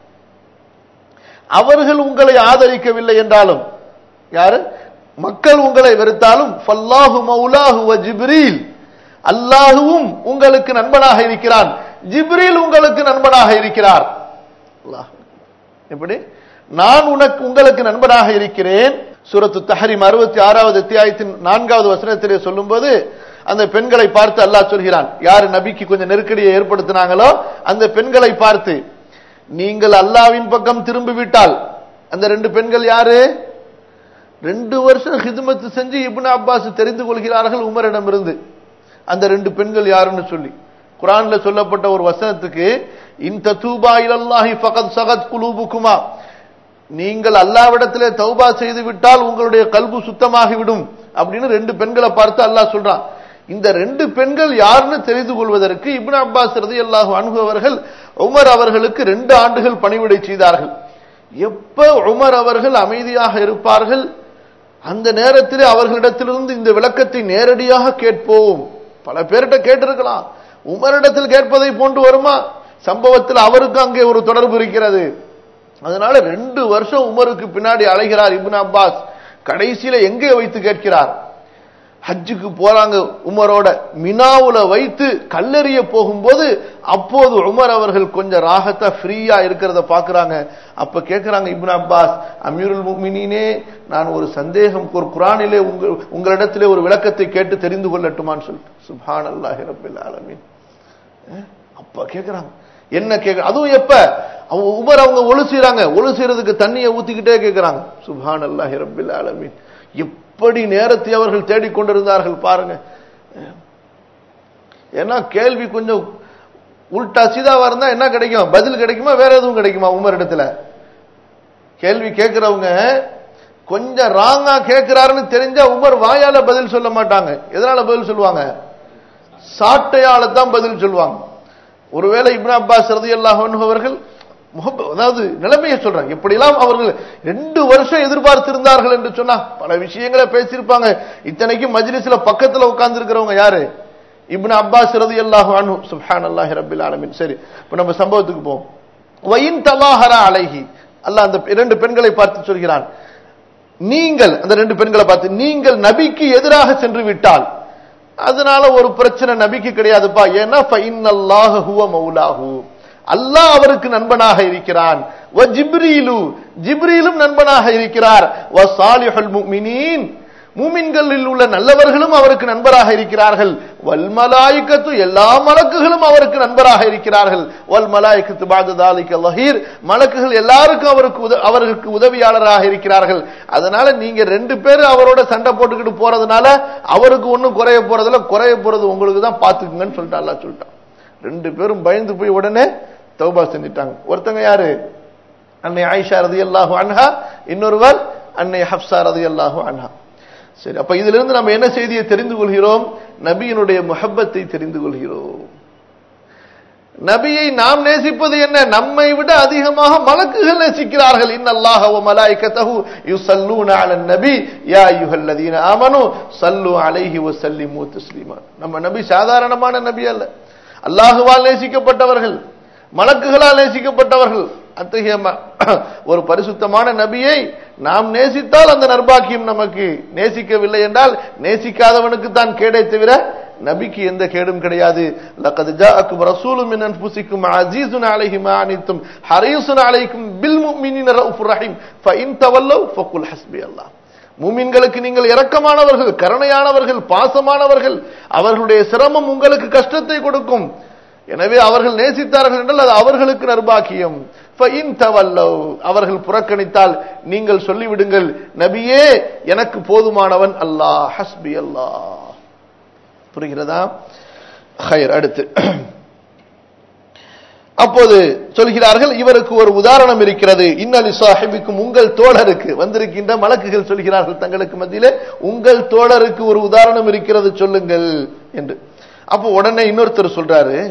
அவர்கள் உங்களை ஆதரிக்கவில்லை என்றாலும் யாரு மக்கள் உங்களை வெறுத்தாலும் ஃபல்லாஹு மௌலாஹு வ ஜிப்ரீல் அல்லாஹுவும் உங்களுக்கு நண்பனாக இருக்கிறான் ஜிப்ரீல் உங்களுக்கு நண்பனாக இருக்கிறார் அல்லாஹ் எப்படி நான் உனக்கு உங்களுக்கு நண்பனாக இருக்கிறேன் சூரத்து தஹரிம் அறுபத்தி ஆறாவது அத்தியாயத்தின் நான்காவது வசனத்திலே சொல்லும்போது அந்த பெண்களை பார்த்து அல்லாஹ் சொல்கிறான் யாரு நபிக்கு கொஞ்சம் நெருக்கடியை ஏற்படுத்தினாங்களோ அந்த பெண்களை பார்த்து நீங்கள் அல்லாவின் பக்கம் திரும்பி விட்டால் அந்த ரெண்டு பெண்கள் யாரு ரெண்டு வருஷம் ஹிதுமத்து செஞ்சு இப்னு அப்பாஸ் தெரிந்து கொள்கிறார்கள் உமரிடமிருந்து அந்த ரெண்டு பெண்கள் யாருன்னு சொல்லி குரான்ல சொல்லப்பட்ட ஒரு வசனத்துக்கு இந்த தூபா இலல்லாஹி ஃபகத் சகத் குலூபுக்குமா நீங்கள் அல்லாவிடத்திலே தௌபா செய்து விட்டால் உங்களுடைய கல்பு சுத்தமாகிவிடும் அப்படின்னு ரெண்டு பெண்களை பார்த்து அல்லாஹ் சொல்றான் இந்த ரெண்டு பெண்கள் யாருன்னு தெரிந்து கொள்வதற்கு இப்னு அப்பாஸ் ரதி அல்லாஹு அன்ஹு அவர்கள் உமர் அவர்களுக்கு ரெண்டு ஆண்டுகள் பணிவிடை செய்தார்கள் எப்ப உமர் அவர்கள் அமைதியாக இருப்பார்கள் அந்த நேரத்தில் அவர்களிடத்திலிருந்து இந்த விளக்கத்தை நேரடியாக கேட்போம் பல பேர்கிட்ட கேட்டிருக்கலாம் உமரிடத்தில் கேட்பதை போன்று வருமா சம்பவத்தில் அவருக்கு அங்கே ஒரு தொடர்பு இருக்கிறது அதனால ரெண்டு வருஷம் உமருக்கு பின்னாடி அழைகிறார் இப்னு அப்பாஸ் கடைசியில எங்கே வைத்து கேட்கிறார் ஹஜ்ஜுக்கு போறாங்க உமரோட மினாவுல வைத்து கல்லெறிய போகும்போது அப்போது உமர் அவர்கள் கொஞ்சம் ராகத்தா ஃப்ரீயா இருக்கிறத பாக்குறாங்க அப்ப கேட்கிறாங்க இப்னு அப்பாஸ் அமீருல் முக்மினே நான் ஒரு சந்தேகம் ஒரு குரானிலே உங்க உங்களிடத்திலே ஒரு விளக்கத்தை கேட்டு தெரிந்து கொள்ளட்டுமான்னு சொல்லிட்டு சுபான் அல்லாஹி ரபில் ஆலமீன் அப்ப கேக்குறாங்க என்ன கேட்க அதுவும் எப்ப அவங்க உமர் அவங்க ஒழு செய்யறாங்க ஒழு செய்யறதுக்கு தண்ணியை ஊத்திக்கிட்டே கேட்கிறாங்க சுபான் அல்லாஹி ரபில் ஆலமீன் எப்படி நேரத்தை அவர்கள் தேடிக்கொண்டிருந்தார்கள் பாருங்க ஏன்னா கேள்வி கொஞ்சம் உல்டா சீதாவா இருந்தா என்ன கிடைக்கும் பதில் கிடைக்குமா வேற எதுவும் கிடைக்குமா உமர் இடத்துல கேள்வி கேட்கிறவங்க கொஞ்சம் ராங்கா கேட்கிறாருன்னு தெரிஞ்சா உமர் வாயால பதில் சொல்ல மாட்டாங்க எதனால பதில் சொல்லுவாங்க சாட்டையால தான் பதில் சொல்லுவாங்க ஒருவேளை இப்னு அப்பாஸ் ரதி அல்லாஹ் அவர்கள் அதாவது நிலைமையை சொல்றாங்க எப்படியெல்லாம் அவர்கள் ரெண்டு வருஷம் எதிர்பார்த்திருந்தார்கள் என்று சொன்னா பல விஷயங்களை பேசியிருப்பாங்க இத்தனைக்கும் மஜ்லிஸ்ல பக்கத்துல உட்கார்ந்து இருக்கிறவங்க யாரு இப்னு அப்பாஸ் ரதி அல்லாஹு அனு சுப்ஹான் அல்லாஹி ரபில் ஆலமின் சரி இப்ப நம்ம சம்பவத்துக்கு போவோம் வயின் தலாஹரா அலைஹி அல்லாஹ் அந்த இரண்டு பெண்களை பார்த்து சொல்கிறான் நீங்கள் அந்த ரெண்டு பெண்களை பார்த்து நீங்கள் நபிக்கு எதிராக சென்று விட்டால் அதனால ஒரு பிரச்சனை நபிக்கு கிடையாதுப்பா ஏன்னா ஃபைனல்லாஹு ஹுவ மௌலாஹு அல்லாஹ் அவருக்கு நண்பனாக இருக்கிறான் வ ஜிப்ரீலு ஜிப்ரீலும் நண்பனாக இருக்கிறார் வ சாலிஹுல் முஃமினீன் மூமின்களில் உள்ள நல்லவர்களும் அவருக்கு நண்பராக இருக்கிறார்கள் வல் மலாய்க்கத்து எல்லா மலக்குகளும் அவருக்கு நண்பராக இருக்கிறார்கள் வல் மலாய்க்கத்து பாததாலிக்க லஹீர் மலக்குகள் எல்லாருக்கும் அவருக்கு அவருக்கு உதவியாளராக இருக்கிறார்கள் அதனால நீங்க ரெண்டு பேரும் அவரோட சண்டை போட்டுக்கிட்டு போறதுனால அவருக்கு ஒன்னும் குறைய போறதுல குறைய போறது உங்களுக்கு தான் பாத்துக்குங்கன்னு சொல்லிட்டு அல்லா சொல்லிட்டான் ரெண்டு பேரும் பயந்து போய் உடனே தௌபா செஞ்சிட்டாங்க ஒருத்தங்க யாரு அன்னை ஆயிஷா ரதி அல்லாஹு அன்ஹா இன்னொருவர் அன்னை ஹப்சா ரதி அல்லாஹு அன்ஹா சரி அப்ப இதுல இருந்து நம்ம என்ன செய்தியை தெரிந்து கொள்கிறோம் நபியினுடைய முஹப்பத்தை தெரிந்து கொள்கிறோம் நபியை நாம் நேசிப்பது என்ன நம்மை விட அதிகமாக மலக்குகள் நேசிக்கிறார்கள் இன்னல்லாஹ வ மலாயிகத்தஹு யுஸல்லூன அலன் நபி யா அய்யுஹல்லதீன ஆமனு ஸல்லு அலைஹி வ ஸல்லிமு தஸ்லீமா நம்ம நபி சாதாரணமான நபி அல்ல அல்லாஹுவால் நேசிக்கப்பட்டவர்கள் மலக்குகளால் நேசிக்கப்பட்டவர்கள் அத்தகைய ஒரு பரிசுத்தமான நபியை நாம் நேசித்தால் அந்த நர்பாக்கியம் நமக்கு நேசிக்கவில்லை என்றால் நேசிக்காதவனுக்கு தான் கேடை தவிர நபிக்கு எந்த கேடும் கிடையாது லக்கது ஜாஅக்கும் ரசூலும் மின் அன்ஃபுசிக்கும் அஸீஸுன் அலைஹி மா அனித்தும் ஹரீஸுன் அலைக்கும் பில் முஃமினீன ரவுஃபுர் ரஹீம் ஃபஇன் தவல்லவ் ஃபகுல் ஹஸ்பி அல்லாஹ் மூமின்களுக்கு நீங்கள் இரக்கமானவர்கள் கருணையானவர்கள் பாசமானவர்கள் அவர்களுடைய சிரமம் உங்களுக்கு கஷ்டத்தை கொடுக்கும் எனவே அவர்கள் நேசித்தார்கள் என்றால் அது அவர்களுக்கு நர்பாக்கியம் அவர்கள் புறக்கணித்தால் நீங்கள் சொல்லிவிடுங்கள் நபியே எனக்கு போதுமானவன் அல்லாஹ் ஹஸ்பி அல்லாஹ் புரிகிறதா ஹயர் அடுத்து அப்போது சொல்கிறார்கள் இவருக்கு ஒரு உதாரணம் இருக்கிறது இன்னலி சாஹிபிக்கும் உங்கள் தோழருக்கு வந்திருக்கின்ற மலக்குகள் சொல்கிறார்கள் தங்களுக்கு மத்தியிலே உங்கள் தோழருக்கு ஒரு உதாரணம் இருக்கிறது சொல்லுங்கள் என்று அப்போ உடனே இன்னொருத்தர் சொல்றாரு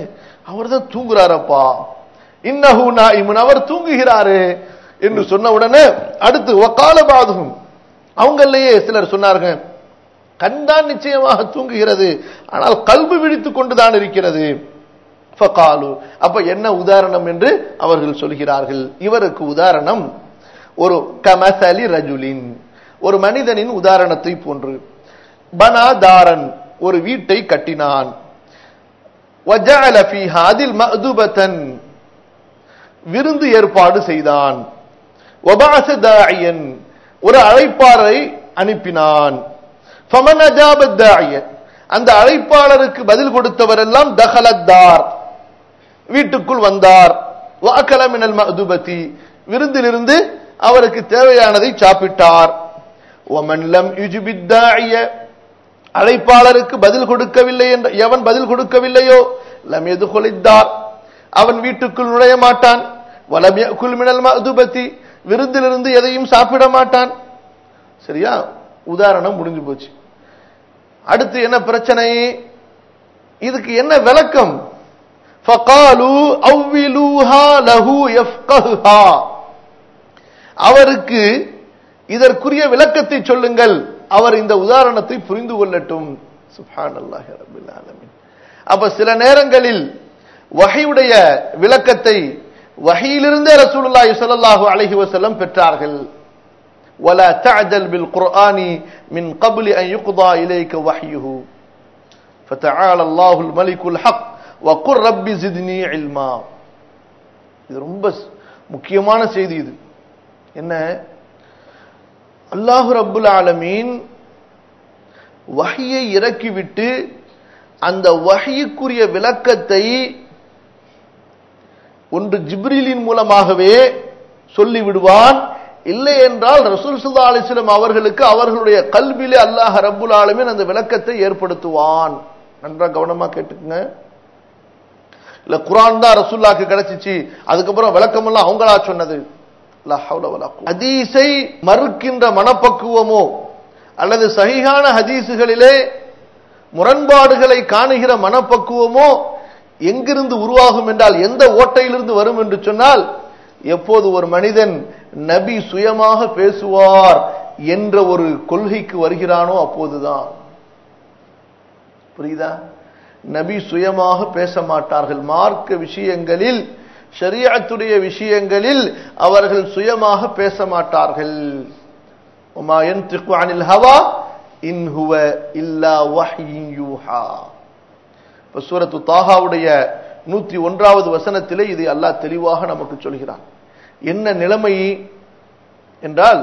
அவர் தான் தூங்குறாரப்பா இன்னஹு நாயிமுன் அவர் தூங்குகிறாரு என்று சொன்ன உடனே அடுத்து ஒக்கால பாதுகும் அவங்களையே சிலர் சொன்னார்கள் கண்தான் நிச்சயமாக தூங்குகிறது ஆனால் கல்வி விழித்துக் கொண்டுதான் இருக்கிறது ஃபகாலு அப்ப என்ன உதாரணம் என்று அவர்கள் சொல்கிறார்கள் இவருக்கு உதாரணம் ஒரு கமசலி ரஜுலின் ஒரு மனிதனின் உதாரணத்தை போன்று பனாதாரன் ஒரு வீட்டை கட்டினான் وجعل فيها அதில் மதுபத்தன் விருந்து ஏற்பாடு செய்தான் وبعث داعيا ஒரு அழைப்பாளரை அனுப்பினான் فمن اجاب الداعية அந்த அழைப்பாளருக்கு பதில் கொடுத்தவரெல்லாம் தகலத்தார் வீட்டுக்குள் வந்தார் வாக்கல மினல் மதுபதி விருந்திலிருந்து அவருக்கு தேவையானதை சாப்பிட்டார் ஒமன் லம் யுஜிபித் தாஇய அழைப்பாளருக்கு பதில் கொடுக்கவில்லை என்ற எவன் பதில் கொடுக்கவில்லையோ லம் எதுகொலித்தார் அவன் வீட்டுக்குள் நுழைய மாட்டான் வலம் யகுல் மினல் மதுபதி விருந்திலிருந்து எதையும் சாப்பிட மாட்டான் சரியா உதாரணம் முடிஞ்சு போச்சு அடுத்து என்ன பிரச்சனை இதுக்கு என்ன விளக்கம் فقالوا أولوها له يفقهها அவருக்கு இதற்குரிய விளக்கத்தை சொல்லுங்கள் அவர் இந்த உதாரணத்தை புரிந்து கொள்ளட்டும் சுப்ஹானல்லாஹி ரப்பில் ஆலமீன் அப்ப சில நேரங்களில் வஹையுடைய விளக்கத்தை வஹையிலிருந்தே ரசூலுல்லாஹி ஸல்லல்லாஹு அலைஹி வஸல்லம் பெற்றார்கள் ولا تعجل بالقرآن من قبل أن يقضى إليك وحيه فتعالى الله الملك الحق وقل رب زدني علما இது ரொம்ப முக்கியமான செய்தி இது என்ன அல்லாஹு ரப்புல் ஆலமீன் வஹியை இறக்கிவிட்டு அந்த வஹியுக்குரிய விளக்கத்தை ஒன்று ஜிப்ரீலின் மூலமாகவே சொல்லி விடுவான் இல்லை என்றால் ரசூல் சுல்லா அலிஸ்லம் அவர்களுக்கு அவர்களுடைய கல்வியிலே அல்லாஹ் ரப்புல் ஆலமீன் அந்த விளக்கத்தை ஏற்படுத்துவான் நன்றா கவனமா கேட்டுக்குங்க இல்ல குரான் தான் ரசூல்லாக்கு கிடைச்சிச்சு அதுக்கப்புறம் விளக்கமெல்லாம் அவங்களா சொன்னது ஹதீஸை மறுக்கின்ற மனப்பக்குவமோ அல்லது சகிகான ஹதீசுகளிலே முரண்பாடுகளை காணுகிற மனப்பக்குவமோ எங்கிருந்து உருவாகும் என்றால் எந்த ஓட்டையிலிருந்து வரும் என்று சொன்னால் எப்போது ஒரு மனிதன் நபி சுயமாக பேசுவார் என்ற ஒரு கொள்கைக்கு வருகிறானோ அப்போதுதான் புரியுதா நபி சுயமாக பேச மாட்டார்கள் மார்க்க விஷயங்களில் ஷரியத்துடைய விஷயங்களில் அவர்கள் சுயமாக பேச மாட்டார்கள் உமா யன்திகு அனில் ஹவா இன் ஹுவ இல்லா வஹ்யின் யூஹா இப்ப சூரத்து தாகாவுடைய நூத்தி ஒன்றாவது வசனத்திலே இது அல்லாஹ் தெளிவாக நமக்கு சொல்கிறான் என்ன நிலைமை என்றால்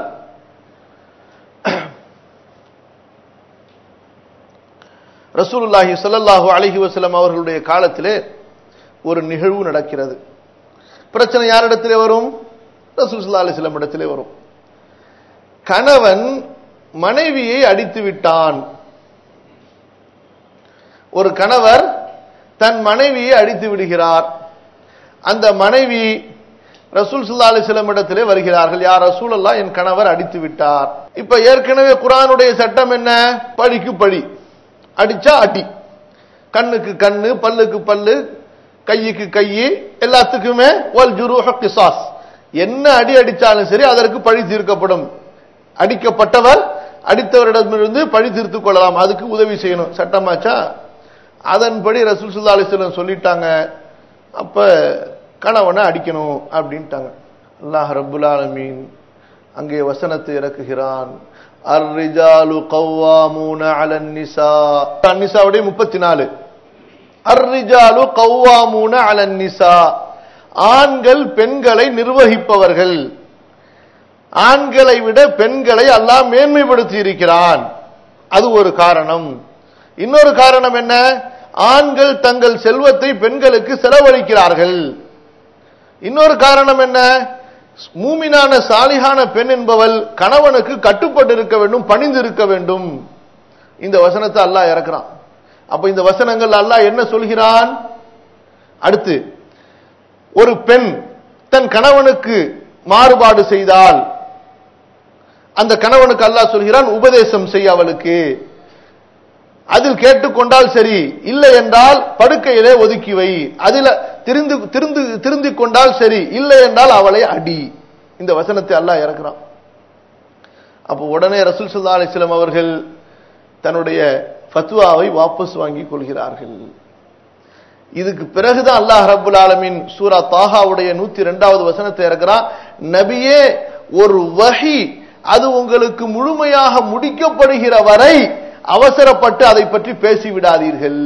ரசூலுல்லாஹி ஸல்லல்லாஹு அலைஹி வஸல்லம் அவர்களுடைய காலத்திலே ஒரு நிகழ்வு நடக்கிறது பிரச்சனை யாரிடத்திலே வரும் ரசூல் ஸல்லல்லாஹு அலைஹி வஸல்லம் இடத்திலே வரும் கணவன் மனைவியை அடித்து விட்டான் ஒரு கணவர் தன் மனைவியை அடித்து விடுகிறார் அந்த மனைவி ரசூல் சுல்லா அலிஸ்லம் இடத்திலே வருகிறார்கள் யார் ரசூல் அல்லா என் கணவர் அடித்து விட்டார் இப்ப ஏற்கனவே குரானுடைய சட்டம் என்ன பழிக்கு பழி அடிச்சா அடி கண்ணுக்கு கண்ணு பல்லுக்கு பல்லு கையுக்கு கையி எல்லாத்துக்குமே வல் ஜுரூஹ கிசாஸ் என்ன அடி அடிச்சாலும் சரி அதற்கு பழி தீர்க்கப்படும் அடிக்கப்பட்டவர் அடித்தவரிடமிருந்து பழி தீர்த்துக் கொள்ளலாம் அதுக்கு உதவி செய்யணும் சட்டமாச்சா அதன்படி ரசூல் சுல்லா அலிஸ்லம் சொல்லிட்டாங்க அப்ப கணவனை அடிக்கணும் அப்படின்ட்டாங்க அல்லாஹ் ரபுல் ஆலமீன் அங்கே வசனத்தை இறக்குகிறான் அர்ரிஜாலு கவ்வாமூன அலன் நிசா அந்நிசாவுடைய முப்பத்தி நாலு அர்ரிஜாலு கவ்வாமூன அலன் நிசா ஆண்கள் பெண்களை நிர்வகிப்பவர்கள் ஆண்களை விட பெண்களை அல்லாஹ் மேன்மைப்படுத்தி இருக்கிறான் அது ஒரு காரணம் இன்னொரு காரணம் என்ன ஆண்கள் தங்கள் செல்வத்தை பெண்களுக்கு செலவழிக்கிறார்கள் இன்னொரு காரணம் என்ன மூமினான சாலிகான பெண் என்பவள் கணவனுக்கு கட்டுப்பட்டு இருக்க வேண்டும் பணிந்து இருக்க வேண்டும் இந்த வசனத்தை அல்லாஹ் இறக்குறான் அப்ப இந்த வசனங்கள் அல்லாஹ் என்ன சொல்கிறான் அடுத்து ஒரு பெண் தன் கணவனுக்கு மாறுபாடு செய்தால் அந்த கணவனுக்கு அல்லாஹ் சொல்கிறான் உபதேசம் செய்ய அவளுக்கு அதில் கேட்டுக்கொண்டால் சரி இல்லை என்றால் படுக்கையிலே ஒதுக்கி வை அதில திருந்து திருந்து திருந்திக் கொண்டால் சரி இல்லை என்றால் அவளை அடி இந்த வசனத்தை அல்லாஹ் இறக்குறான் அப்போ உடனே ரசூல் சுல்லா அலிஸ்லாம் அவர்கள் தன்னுடைய ஃபத்வாவை வாபஸ் வாங்கி கொள்கிறார்கள் இதுக்கு பிறகுதான் அல்லாஹ் ரபுல் ஆலமின் சூரா தாஹாவுடைய நூத்தி ரெண்டாவது வசனத்தை இறக்குறான் நபியே ஒரு வஹி அது உங்களுக்கு முழுமையாக முடிக்கப்படுகிற வரை அவசரப்பட்டு அதை பற்றி பேசிவிடாதீர்கள்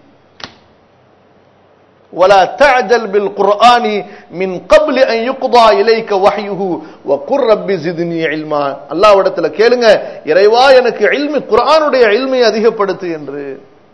ولا تعجل بالقرآن من قبل أن يقضى إليك وحيه وقل رب زدني علما அல்லாஹ் இடத்துல கேளுங்க இறைவா எனக்கு இல்மி குர்ஆனுடைய இல்மை அதிகப்படுத்து என்று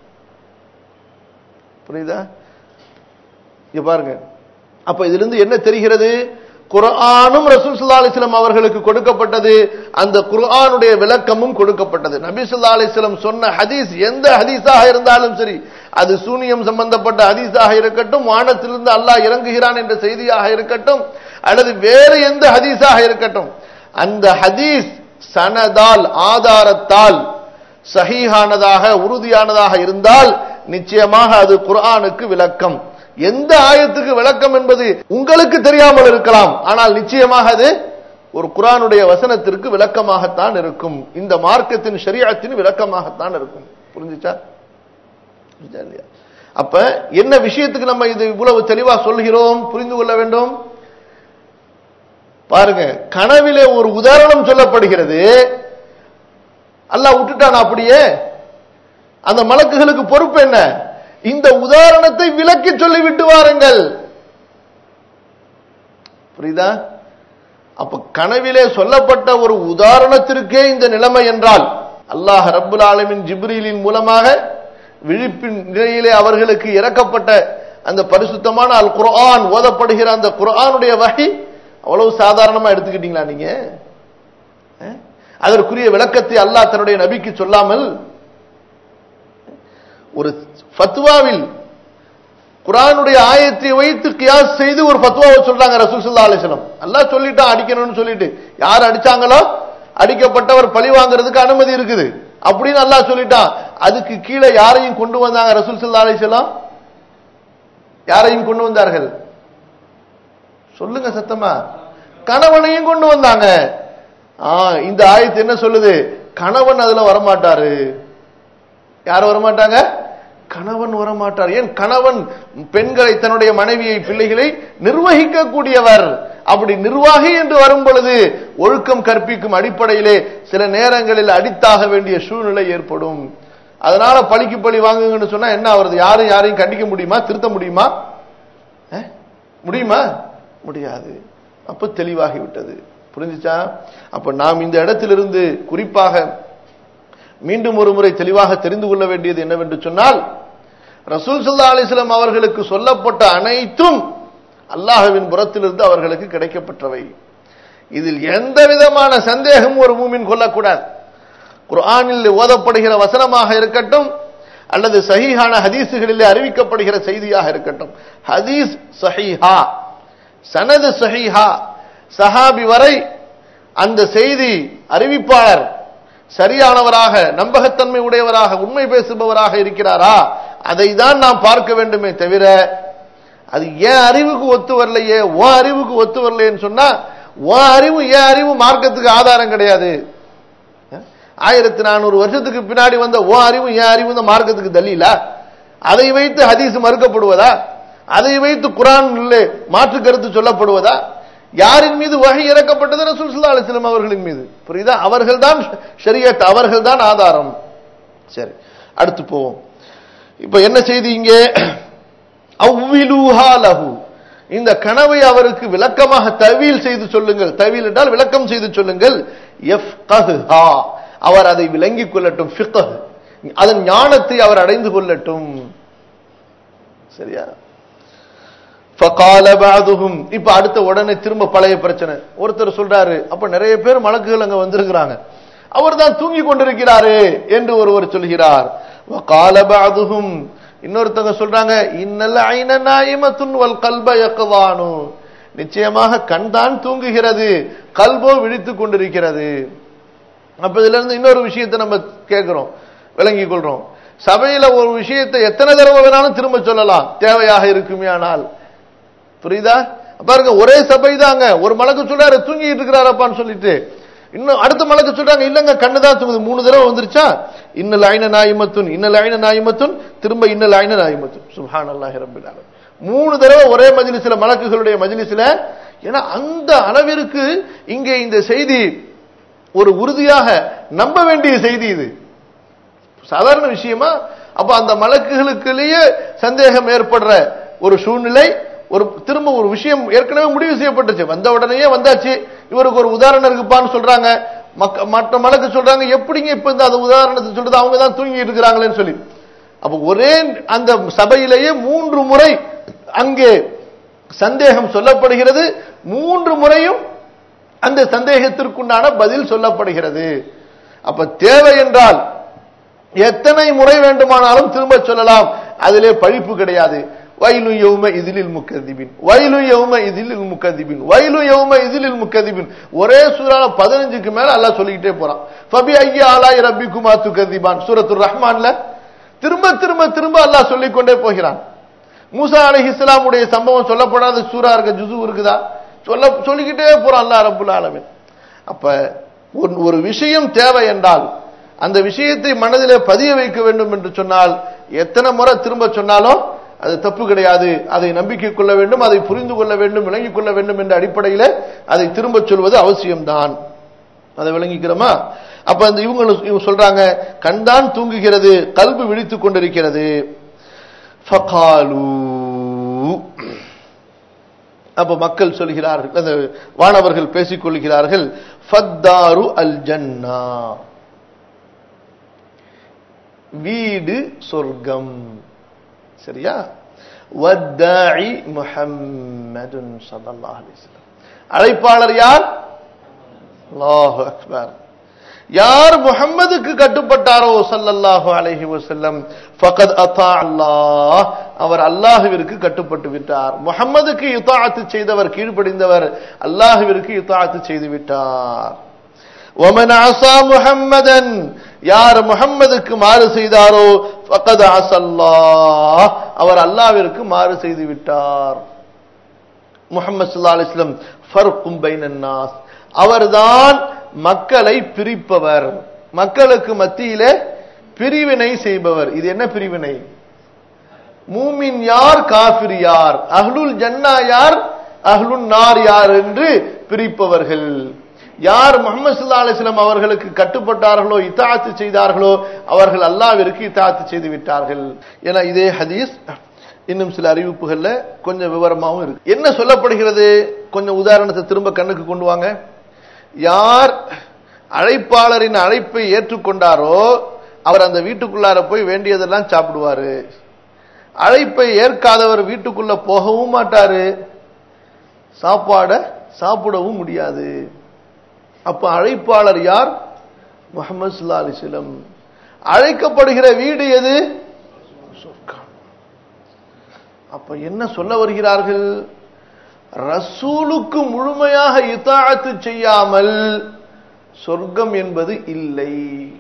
புரியுதா இங்க பாருங்க அப்ப இதுல இருந்து என்ன தெரிகிறது குர்ஆனும் ரசூல் ஸல்லல்லாஹு அலைஹி வஸல்லம் அவர்களுக்கு கொடுக்கப்பட்டது அந்த குர்ஆனுடைய விளக்கமும் கொடுக்கப்பட்டது நபி ஸல்லல்லாஹு அலைஹி வஸல்லம் சொன்ன ஹதீஸ் எந்த ஹதீஸாக இருந்தாலும் சரி அது சூனியம் சம்பந்தப்பட்ட ஹதீஸாக இருக்கட்டும் வானத்திலிருந்து அல்லாஹ் இறங்குகிறான் என்ற செய்தியாக இருக்கட்டும் அல்லது வேறு எந்த ஹதீஸாக இருக்கட்டும் அந்த ஹதீஸ் சனதால் ஆதாரத்தால் சஹீஹானதாக உறுதியானதாக இருந்தால் நிச்சயமாக அது குர்ஆனுக்கு விளக்கம் எந்த ஆயத்துக்கு விளக்கம் என்பது உங்களுக்கு தெரியாமல் இருக்கலாம் ஆனால் நிச்சயமாக அது ஒரு குரானுடைய வசனத்திற்கு விளக்கமாகத்தான் இருக்கும் இந்த மார்க்கத்தின் ஷரியத்தின் விளக்கமாகத்தான் இருக்கும் புரிஞ்சுச்சா புரிஞ்சா இல்லையா? அப்ப என்ன விஷயத்துக்கு நம்ம இது இவ்வளவு தெளிவா சொல்கிறோம் புரிந்து கொள்ள வேண்டும் பாருங்க கனவிலே ஒரு உதாரணம் சொல்லப்படுகிறது அல்லாஹ் விட்டுட்டான் அப்படியே அந்த மலக்குகளுக்கு பொறுப்பு என்ன இந்த உதாரணத்தை விளக்கி சொல்லிவிட்டு வாருங்கள் புரியுதா அப்ப கனவிலே சொல்லப்பட்ட ஒரு உதாரணத்திற்கே இந்த நிலைமை என்றால் அல்லாஹ் ரப்புல் ஆலமின் ஜிப்ரீலின் மூலமாக விழிப்பின் நிலையிலே அவர்களுக்கு இறக்கப்பட்ட அந்த பரிசுத்தமான அல் குர்ஆன் ஓதப்படுகிற அந்த குர்ஆனுடைய வகை அவ்வளவு சாதாரணமா எடுத்துக்கிட்டீங்களா நீங்க அஹ்? அதற்குரிய விளக்கத்தை அல்லாஹ் தன்னுடைய நபிக்கு சொல்லாமல் ஒரு ஃபத்வாவில் குரானுடைய ஆயத்தை வைத்து கியாஸ் செய்து ஒரு ஃபத்வாவை சொல்றாங்க ரசூல் ஸல்லல்லாஹு அலைஹி வஸல்லம் அல்லாஹ் சொல்லிட்டான் அடிக்கணும்னு சொல்லிட்டு யார் அடிச்சாங்களோ அடிக்கப்பட்டவர் பழி வாங்குறதுக்கு அனுமதி இருக்குது அப்படின்னு அல்லாஹ் சொல்லிட்டான் அதுக்கு கீழே யாரையும் கொண்டு வந்தாங்க ரசூல் ஸல்லல்லாஹு அலைஹி வஸல்லம் யாரையும் கொண்டு வந்தார்கள் சொல்லுங்க சத்தமா கணவனையும் கொண்டு வந்தாங்க ஆ இந்த ஆயத்து என்ன சொல்லுது கணவன் அதுல வரமாட்டாரு யார் வரமாட்டாங்க கணவன் வரமாட்டார் ஏன் கணவன் பெண்களை தன்னுடைய மனைவியை பிள்ளைகளை நிர்வகிக்க கூடியவர் அப்படி நிர்வாகி என்று வரும் பொழுது ஒழுக்கம் கற்பிக்கும் அடிப்படையிலே சில நேரங்களில் அடித்தாக வேண்டிய சூழ்நிலை ஏற்படும் அதனால பழிக்கு பழி வாங்குங்கன்னு சொன்னா என்ன ஆகுறது யாரும் யாரையும் கண்டிக்க முடியுமா திருத்த முடியுமா அஹ்? முடியுமா முடியாது அப்ப தெளிவாகி விட்டது புரிஞ்சுச்சா அப்ப நாம் இந்த இடத்திலிருந்து குறிப்பாக மீண்டும் ஒரு முறை தெளிவாக தெரிந்து கொள்ள வேண்டியது என்னவென்று சொன்னால் ரசூல் சல்லா அலிஸ்லாம் அவர்களுக்கு சொல்லப்பட்ட அனைத்தும் அல்லாஹ்வின் புறத்திலிருந்து அவர்களுக்கு கிடைக்கப்பட்டவை இதில் எந்த விதமான சந்தேகம் ஒரு மூமின் கொள்ளக்கூடாது குர்ஆனில் ஓதப்படுகிற வசனமாக இருக்கட்டும் அல்லது சஹீஹான ஹதீஸுகளிலே அறிவிக்கப்படுகிற செய்தியாக இருக்கட்டும் ஹதீஸ் சஹீஹா சனது சஹீஹா சஹாபி வரை அந்த செய்தி அறிவிப்பாளர் சரியானவராக நம்பகத்தன்மை உடையவராக உண்மை பேசுபவராக இருக்கிறாரா அதை தான் நாம் பார்க்க வேண்டுமே தவிர அது ஏன் அறிவுக்கு ஒத்து வரலையே ஓ அறிவுக்கு ஒத்து வரலையேன்னு சொன்னா ஓ அறிவு ஏன் அறிவு மார்க்கத்துக்கு ஆதாரம் கிடையாது ஆயிரத்தி நானூறு வருஷத்துக்கு பின்னாடி வந்த ஓ அறிவு ஏன் அறிவு இந்த மார்க்கத்துக்கு தள்ளீலா அதை வைத்து ஹதீஸ் மறுக்கப்படுவதா அதை வைத்து குரான் மாற்று கருத்து சொல்லப்படுவதா யாரின் மீது வகை இறக்கப்பட்டது ரசூல் ஸல்லல்லாஹு அலைஹி வஸல்லம் அவர்களின் மீது புரியுதா அவர்கள்தான் ஷரியத் அவர்கள்தான் ஆதாரம் சரி அடுத்து போவோம் இப்ப என்ன செய்தி இங்கே அவ்விலூஹா லஹு இந்த கனவை அவருக்கு விளக்கமாக தவீல் செய்து சொல்லுங்கள் தவீல் என்றால் விளக்கம் செய்து சொல்லுங்கள் எஃப்கஹா அவர் அதை விளங்கிக் கொள்ளட்டும் ஃபிக்ஹ் அதன் ஞானத்தை அவர் அடைந்து கொள்ளட்டும் சரியா ஃபகால பாதுஹும் இப்ப அடுத்த உடனே திரும்ப பழைய பிரச்சனை ஒருத்தர் சொல்றாரு அப்ப நிறைய பேர் மலக்குகள் அங்க வந்திருக்கிறாங்க அவர் தான் தூங்கி கொண்டிருக்கிறாரு என்று ஒருவர் சொல்கிறார் வகால பாதுஹும் இன்னொருத்தவங்க சொல்றாங்க இன்னல்ல ஐன நாயிமத்துன் வல் கல்ப யக்வானு நிச்சயமாக கண் தான் தூங்குகிறது கல்போ விழித்துக் கொண்டிருக்கிறது அப்ப இதுல இருந்து இன்னொரு விஷயத்தை நம்ம கேட்கிறோம் விளங்கிக் கொள்றோம் சபையில ஒரு விஷயத்தை எத்தனை தடவை வேணாலும் திரும்ப சொல்லலாம் தேவையாக இருக்குமேயானால் புரியுதா பாருங்க ஒரே சபை தாங்க ஒரு மலக்கு சொல்றாரு தூங்கிட்டு இருக்கிறாரப்பான்னு சொல்லிட்டு இன்னும் அடுத்த மலக்கு சொல்றாங்க இல்லங்க கண்ணு தான் தூங்குது மூணு தடவை வந்துருச்சா இன்னல் ஐன நாயிமத்துன் இன்னல் ஐன நாயிமத்துன் திரும்ப இன்னல் ஐன நாயிமத்துன் சுஹான் அல்லாஹி ரபில் ஆலமீன். மூணு தடவை ஒரே மஜ்லிஸ்ல மலக்குகளுடைய மஜ்லிஸ்ல ஏன்னா அந்த அளவிற்கு இங்கே இந்த செய்தி ஒரு உறுதியாக நம்ப வேண்டிய செய்தி இது சாதாரண விஷயமா அப்ப அந்த மலக்குகளுக்குள்ளேயே சந்தேகம் ஏற்படுற ஒரு சூழ்நிலை ஒரு திரும்ப ஒரு விஷயம் ஏற்கனவே முடிவு செய்யப்பட்டுச்சு வந்த உடனேயே வந்தாச்சு இவருக்கு ஒரு உதாரணம் இருக்குப்பான்னு சொல்றாங்க மக்க- மற்ற மலக்கு சொல்றாங்க எப்படிங்க இப்ப இந்த அது உதாரணத்தை சொல்றது அவங்க தான் தூங்கிட்டு இருக்கிறாங்களேன்னு சொல்லி அப்ப ஒரே அந்த சபையிலேயே மூன்று முறை அங்கே சந்தேகம் சொல்லப்படுகிறது மூன்று முறையும் அந்த சந்தேகத்திற்குண்டான பதில் சொல்லப்படுகிறது அப்ப தேவை என்றால் எத்தனை முறை வேண்டுமானாலும் திரும்ப சொல்லலாம் அதிலே பழிப்பு கிடையாது வயலு யௌம இதிலில் முக்கதிபின் வயலு யௌம இதிலில் முக்கதிபின் வயலு யௌம இதிலில் முக்கதிபின் ஒரே சூறால பதினஞ்சுக்கு மேல அல்லாஹ் சொல்லிக்கிட்டே போறான் ஃபபி ஐயா ஆலாய் ரப்பிக்குமா துக்கதிபான் சூரத்துர் ரஹ்மான்ல திரும்ப திரும்ப திரும்ப அல்லாஹ் சொல்லிக் கொண்டே போகிறான் மூசா அலைஹிஸ்ஸலாமுடைய சம்பவம் சொல்லப்படாத சூரா இருக்க ஜுசு இருக்குதா சொல்ல சொல்லிக்கிட்டே போறான் அல்லாஹ் ரப்புல் ஆலமீன் அப்ப ஒரு ஒரு விஷயம் தேவை என்றால் அந்த விஷயத்தை மனதிலே பதிய வைக்க வேண்டும் என்று சொன்னால் எத்தனை முறை திரும்ப சொன்னாலும் அது தப்பு கிடையாது அதை நம்பிக்கை கொள்ள வேண்டும் அதை புரிந்து கொள்ள வேண்டும் விளங்கிக் கொள்ள வேண்டும் என்ற அடிப்படையில் அதை திரும்ப சொல்வது அவசியம்தான் அதை விளங்கிக்கிறோமா அப்ப அந்த இவங்க இவங்க சொல்றாங்க கண்தான் தூங்குகிறது கல்வி விழித்துக் கொண்டிருக்கிறது ஃபகாலு அப்ப மக்கள் சொல்கிறார்கள் அந்த வானவர்கள் பேசிக் கொள்கிறார்கள் ஃபத்தாரு அல் ஜன்னா வீடு சொர்க்கம் சரியா வத்தாஇ முஹம்மதுன் ஸல்லல்லாஹு அலைஹி வஸல்லம் அழைப்பாளர் யார் அல்லாஹு அக்பர் யார் முஹம்மதுக்கு கட்டுப்பட்டாரோ ஸல்லல்லாஹு அலைஹி வஸல்லம் ஃபகத் அத்தா அல்லாஹ் அவர் அல்லாஹ்விற்கு கட்டுப்பட்டு விட்டார் முஹம்மதுக்கு இத்தாஅத்து செய்தவர் கீழ்ப்படிந்தவர் அல்லாஹ்விற்கு இத்தாஅத்து செய்து விட்டார் ومن عصى محمدا யார் முஹம்மதுக்கு மாறு செய்தாரோ ஃபகத் அஸல்லாஹ் அவர் அல்லாஹ்விற்கு மாறு செய்து விட்டார் முஹம்மது ஸல்லல்லாஹு அலைஹி வஸல்லம் ஃபர்கும் பைனன் நாஸ் அவர்தான் மக்களை பிரிப்பவர் மக்களுக்கு மத்தியிலே பிரிவினை செய்பவர் இது என்ன பிரிவினை மூமின் யார் காஃபிர் யார் அஹ்லுல் ஜன்னா யார் அஹ்லுன் நார் யார் என்று பிரிப்பவர்கள் யார் முகமது ஸல்லல்லாஹு அலைஹி வஸல்லம் அவர்களுக்கு கட்டுப்பட்டார்களோ இத்தாத்து செய்தார்களோ அவர்கள் அல்லாஹ்விற்கு இத்தாத்து செய்து விட்டார்கள் ஏன்னா இதே ஹதீஸ் இன்னும் சில அறிவிப்புகள்ல கொஞ்சம் விவரமாவும் இருக்கு என்ன சொல்லப்படுகிறது கொஞ்சம் உதாரணத்தை திரும்ப கண்ணுக்கு கொண்டு வாங்க யார் அழைப்பாளரின் அழைப்பை ஏற்றுக்கொண்டாரோ அவர் அந்த வீட்டுக்குள்ளார போய் வேண்டியதெல்லாம் சாப்பிடுவாரு அழைப்பை ஏற்காதவர் வீட்டுக்குள்ள போகவும் மாட்டாரு சாப்பாட சாப்பிடவும் முடியாது அப்ப அழைப்பாளர் யார் முகமது சுல்லா அலிஸ்லம் அழைக்கப்படுகிற வீடு எது சொர்க்கம் அப்ப என்ன சொல்ல வருகிறார்கள் ரசூலுக்கு முழுமையாக இத்தாஅத்து செய்யாமல் சொர்க்கம் என்பது இல்லை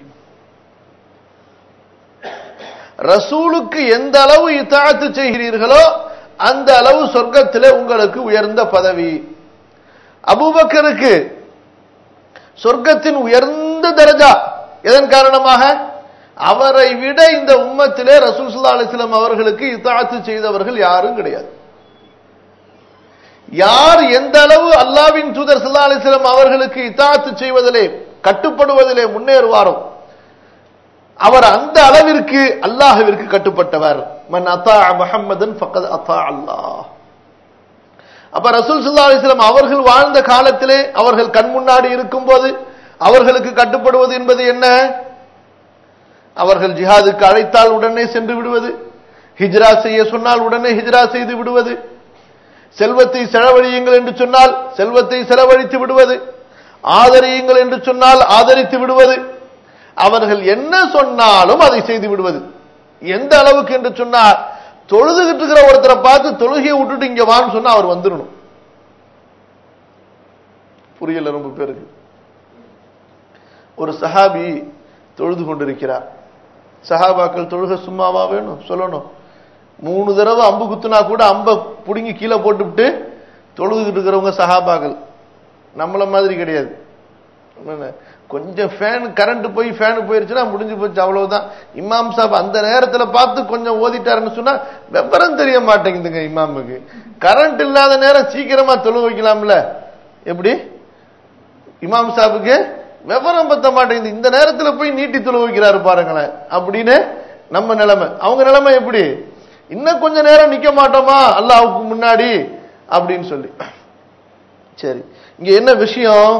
ரசூலுக்கு எந்த அளவு இத்தாஅத்து செய்கிறீர்களோ அந்த அளவு சொர்க்கத்திலே உங்களுக்கு உயர்ந்த பதவி அபூபக்கருக்கு சொர்க்கத்தின் உயர்ந்த தரஜா எதன் காரணமாக அவரை விட இந்த உம்மத்திலே ரசூல் ஸல்லல்லாஹு அலைஹி வஸல்லம் அவர்களுக்கு இத்தாஅத்து செய்தவர்கள் யாரும் கிடையாது யார் எந்த அளவு அல்லாவின் தூதர் ஸல்லல்லாஹு அலைஹி வஸல்லம் அவர்களுக்கு இத்தாஅத்து செய்வதிலே கட்டுப்படுவதிலே முன்னேறுவாரோ அவர் அந்த அளவிற்கு அல்லாஹ்விற்கு கட்டுப்பட்டவர் மன் அத்தா முஹம்மதன் ஃபக்கத் அத்தா அல்லாஹ் அப்ப ரசூல் ஸல்லல்லாஹு அலைஹி வஸல்லம் அவர்கள் வாழ்ந்த காலத்திலே அவர்கள் கண் முன்னாடி இருக்கும்போது அவர்களுக்கு கட்டுப்படுவது என்பது என்ன அவர்கள் ஜிஹாதுக்கு அழைத்தால் உடனே சென்று விடுவது ஹிஜ்ரா செய்ய சொன்னால் உடனே ஹிஜ்ரா செய்து விடுவது செல்வத்தை செலவழியுங்கள் என்று சொன்னால் செல்வத்தை செலவழித்து விடுவது ஆதரியுங்கள் என்று சொன்னால் ஆதரித்து விடுவது அவர்கள் என்ன சொன்னாலும் அதை செய்து விடுவது எந்த அளவுக்கு என்று சொன்னால் தொழுதுகிட்டு இருக்கிற ஒருத்தரை பார்த்து தொழுகையை விட்டுட்டு இங்க வான்னு சொன்னா அவர் வந்துடணும் புரியல ரொம்ப பேருக்கு ஒரு சஹாபி தொழுது கொண்டிருக்கிறார் சஹாபாக்கள் தொழுக சும்மாவா வேணும் சொல்லணும் மூணு தடவை அம்பு குத்துனா கூட அம்பை புடுங்கி கீழே போட்டுவிட்டு தொழுதுகிட்டு இருக்கிறவங்க சஹாபாக்கள் நம்மள மாதிரி கிடையாது என்ன, கொஞ்சம் ஃபேன் கரண்ட் போய் ஃபேன் போயிருச்சுன்னா முடிஞ்சு போச்சு அவ்வளவுதான் இமாம் சாப் அந்த நேரத்துல பார்த்து கொஞ்சம் ஓதிட்டாருன்னு சொன்னா விவரம் தெரிய மாட்டேங்குதுங்க இமாமுக்கு கரண்ட் இல்லாத நேரம் சீக்கிரமா தொழு வைக்கலாம்ல எப்படி இமாம் சாப்புக்கு விவரம் பத்த மாட்டேங்குது இந்த நேரத்துல போய் நீட்டி தொழு வைக்கிறாரு பாருங்களேன் அப்படின்னு நம்ம நிலைமை அவங்க நிலைமை எப்படி இன்னும் கொஞ்ச நேரம் நிக்க மாட்டோமா அல்லாஹ்வுக்கு முன்னாடி அப்படின்னு சொல்லி சரி இங்க என்ன விஷயம்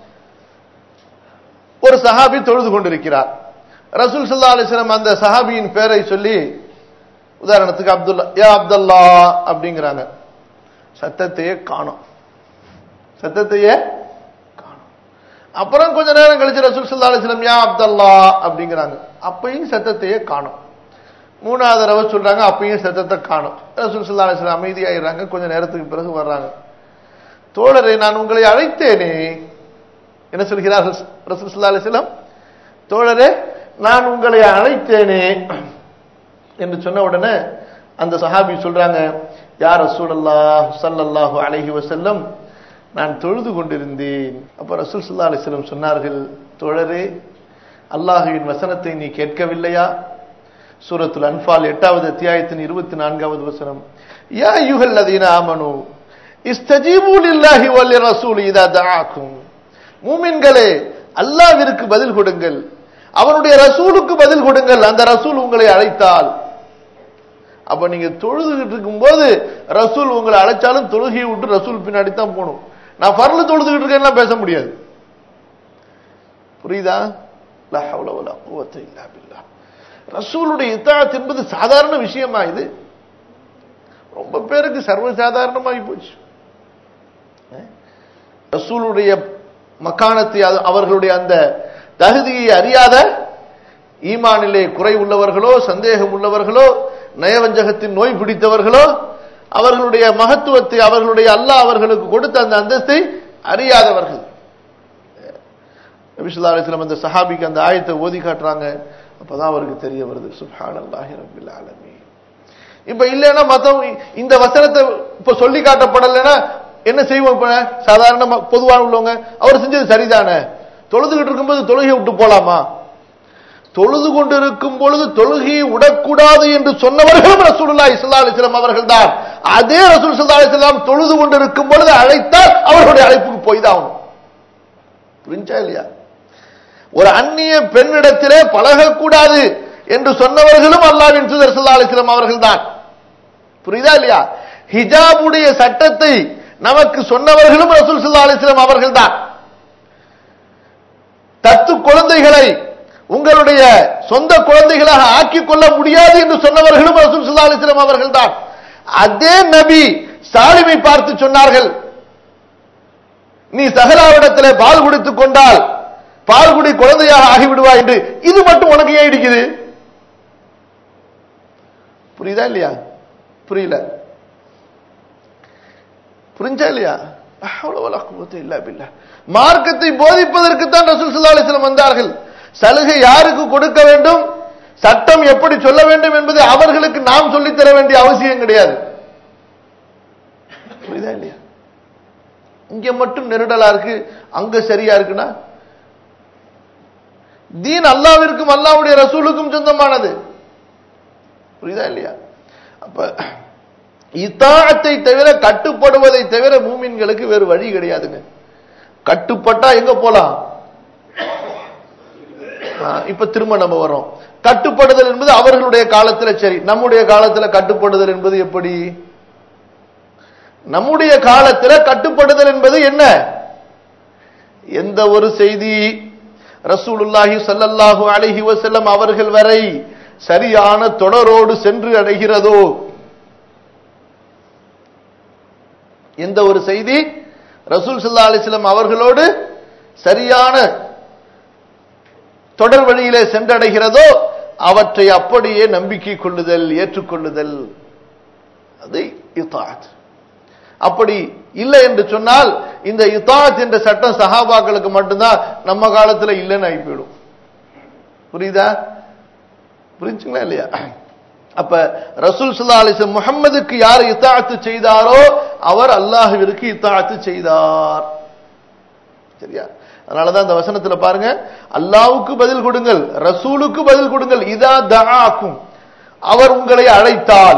ஒரு சஹாபி தொழுது கொண்டிருக்கிறார் ரசூல் ஸல்லல்லாஹு அலைஹி வஸல்லம் அந்த சஹாபியின் பேரை சொல்லி உதாரணத்துக்கு அப்துல்லா யா அப்துல்லா அப்படிங்கிறாங்க சத்தத்தையே காணோம் சத்தத்தையே காணோம் அப்புறம் கொஞ்ச நேரம் கழிச்சு ரசூல் ஸல்லல்லாஹு அலைஹி வஸல்லம் யா அப்துல்லா அப்படிங்கிறாங்க அப்பயும் சத்தத்தையே காணோம் மூணாவது தடவை சொல்றாங்க அப்பயும் சத்தத்தை காணோம் ரசூல் ஸல்லல்லாஹு அலைஹி வஸல்லம் அமைதியாயிடுறாங்க கொஞ்ச நேரத்துக்கு பிறகு வர்றாங்க தோழரே நான் உங்களை அழைத்தேனே என்ன சொல்கிறார் ரசூல் ஸல்லல்லாஹு அலைஹி வஸல்லம் தோழரே நான் உங்களை அழைத்தேனே என்று சொன்ன உடனே அந்த சஹாபி சொல்றாங்க யார் ரசூலல்லாஹ் ஸல்லல்லாஹு அலைஹி வஸல்லம் நான் தொழுது கொண்டிருந்தேன் அப்ப ரசூல் ஸல்லல்லாஹு அலைஹி வஸல்லம் சொன்னார்கள் தோழரே அல்லாஹ்வின் வசனத்தை நீ கேட்கவில்லையா சூரத்துல் அன்ஃபால் எட்டாவது அத்தியாயத்தின் இருபத்தி நான்காவது வசனம் யா அய்யுஹல்லதீன ஆமனு இஸ்தஜீபு லில்லாஹி வல் ரசூல் இதா தஆக்கும் மூமின்களே அல்லாஹ்விற்கு பதில் கொடுங்கள் அவனுடைய ரசூலுக்கு பதில் கொடுங்கள் அந்த ரசூல் உங்களை அழைத்தால் அப்ப நீங்க தொழுதுகிட்டு இருக்கும்போது ரசூல் உங்களை அழைச்சாலும் தொழுகையை விட்டு ரசூல் பின்னாடி தான் போகணும் நான் ஃபர்ல தொழுதுகிட்டு இருக்கேன்னா பேச முடியாது புரியுதா லா ஹவ்ல வலா குவத்த இல்லா பில்லாஹ் ரசூலுடைய இத்தாத் என்பது சாதாரண விஷயமா இது ரொம்ப பேருக்கு சர்வசாதாரணமாகி போச்சு ரசூலுடைய மக்கானத்தை அது- அவர்களுடைய அந்த தகுதியை அறியாத ஈமானிலே குறை உள்ளவர்களோ சந்தேகம் உள்ளவர்களோ நயவஞ்சகத்தின் நோய் பிடித்தவர்களோ அவர்களுடைய மகத்துவத்தை அவர்களுடைய அல்லாஹ் அவர்களுக்கு கொடுத்த அந்த அந்தஸ்தை அறியாதவர்கள் நபிசுல்லா அலிஸ்லாம் அந்த சஹாபிக்கு அந்த ஆயத்தை ஓதி காட்டுறாங்க அப்பதான் அவருக்கு தெரிய வருது சுப்ஹானல்லாஹி ரப்பில் ஆலமீன் இப்ப இல்லைன்னா மத்தவங்க இந்த வசனத்தை இப்ப சொல்லி காட்டப்படலைன்னா என்ன செய்வோம் இப்ப சாதாரண ம- பொதுவா உள்ளவங்க அவர் செஞ்சது சரிதானே தொழுதுகிட்டு இருக்கும்போது தொழுகையை விட்டு போலாமா தொழுது கொண்டிருக்கும் பொழுது தொழுகையை விடக்கூடாது என்று சொன்னவர்களும் ரசூலுல்லாஹி ஸல்லல்லாஹு அலைஹி வஸல்லம் அவர்கள்தான் அதே ரசூல் ஸல்லல்லாஹு அலைஹி வஸல்லம் தொழுது கொண்டிருக்கும் பொழுது அழைத்தால் அவர்களுடைய அழைப்புக்கு போய் தான் ஆகணும் புரிஞ்சா இல்லையா ஒரு அந்நிய பெண்ணிடத்திலே பழகக்கூடாது என்று சொன்னவர்களும் அல்லாவின் தூதர் ஸல்லல்லாஹு அலைஹி வஸல்லம் அவர்கள்தான் புரியுதா இல்லையா ஹிஜாபுடைய சட்டத்தை நமக்கு சொன்னவர்களும் ரசூல் ஸல்லல்லாஹு அலைஹி வஸல்லம் அவர்கள்தான் தத்து குழந்தைகளை உங்களுடைய சொந்த குழந்தைகளாக ஆக்கிக் கொள்ள முடியாது என்று சொன்னவர்களும் ரசூல் ஸல்லல்லாஹு அலைஹி வஸல்லம் அவர்கள்தான் அதே நபி சாலிமை பார்த்து சொன்னார்கள் நீ சகலாவிடத்திலே பால் குடித்துக் கொண்டால் பால் குடி குழந்தையாக ஆகிவிடுவாய் என்று இது மட்டும் உனக்கு ஏன் இடிக்குது புரியுதா இல்லையா புரியல புரிஞ்சா இல்லையா அவ்வளவு குவத்தை இல்ல பில்ல மார்க்கத்தை போதிப்பதற்கு தான் ரசூல் ஸல்லல்லாஹு அலைஹி வஸல்லம் வந்தார்கள் சலுகை யாருக்கு கொடுக்க வேண்டும் சட்டம் எப்படி சொல்ல வேண்டும் என்பதை அவர்களுக்கு நாம் சொல்லித் தர வேண்டிய அவசியம் கிடையாது புரியுதா இல்லையா இங்க மட்டும் நெருடலா இருக்கு அங்க சரியா இருக்குன்னா தீன் அல்லாவிற்கும் அல்லாவுடைய ரசூலுக்கும் சொந்தமானது புரியுதா இல்லையா அப்ப இத்தாத்தை தவிர கட்டுப்படுவதை தவிர மூமின்களுக்கு வேறு வழி கிடையாதுங்க கட்டுப்பட்டா எங்க போலாம் ஆ, இப்ப திரும்ப நம்ம வரோம் கட்டுப்படுதல் என்பது அவர்களுடைய காலத்துல சரி நம்முடைய காலத்துல கட்டுப்படுதல் என்பது எப்படி நம்முடைய காலத்துல கட்டுப்படுதல் என்பது என்ன எந்த ஒரு செய்தி ரசூலுல்லாஹி ஸல்லல்லாஹு அலைஹி வஸல்லம் அவர்கள் வரை சரியான தொடரோடு சென்று அடைகிறதோ எந்த ஒரு செய்தி ரசூல் ஸல்லல்லாஹு அலைஹி வஸல்லம் அவர்களோடு சரியான தொடர் வழியிலே சென்றடைகிறதோ அவற்றை அப்படியே நம்பிக்கை கொள்ளுதல் ஏற்றுக்கொள்ளுதல் அது இத்தாத் அப்படி இல்லை என்று சொன்னால் இந்த இத்தாத் என்ற சட்டம் சஹாபாக்களுக்கு மட்டும்தான் நம்ம காலத்துல இல்லைன்னு ஆகி போயிடும் புரியுதா புரிஞ்சுங்களா இல்லையா அப்ப ரசூல் சல்லா அலிஸ்லம் முகம்மதுக்கு யார் இத்தாத்து செய்தாரோ அவர் அல்லாஹுவிற்கு இத்தாத்து செய்தார் சரியா அதனாலதான் அந்த வசனத்துல பாருங்க அல்லாவுக்கு பதில் கொடுங்கள் ரசூலுக்கு பதில் கொடுங்கள் இதா தஆக்கும் அவர் உங்களை அழைத்தால்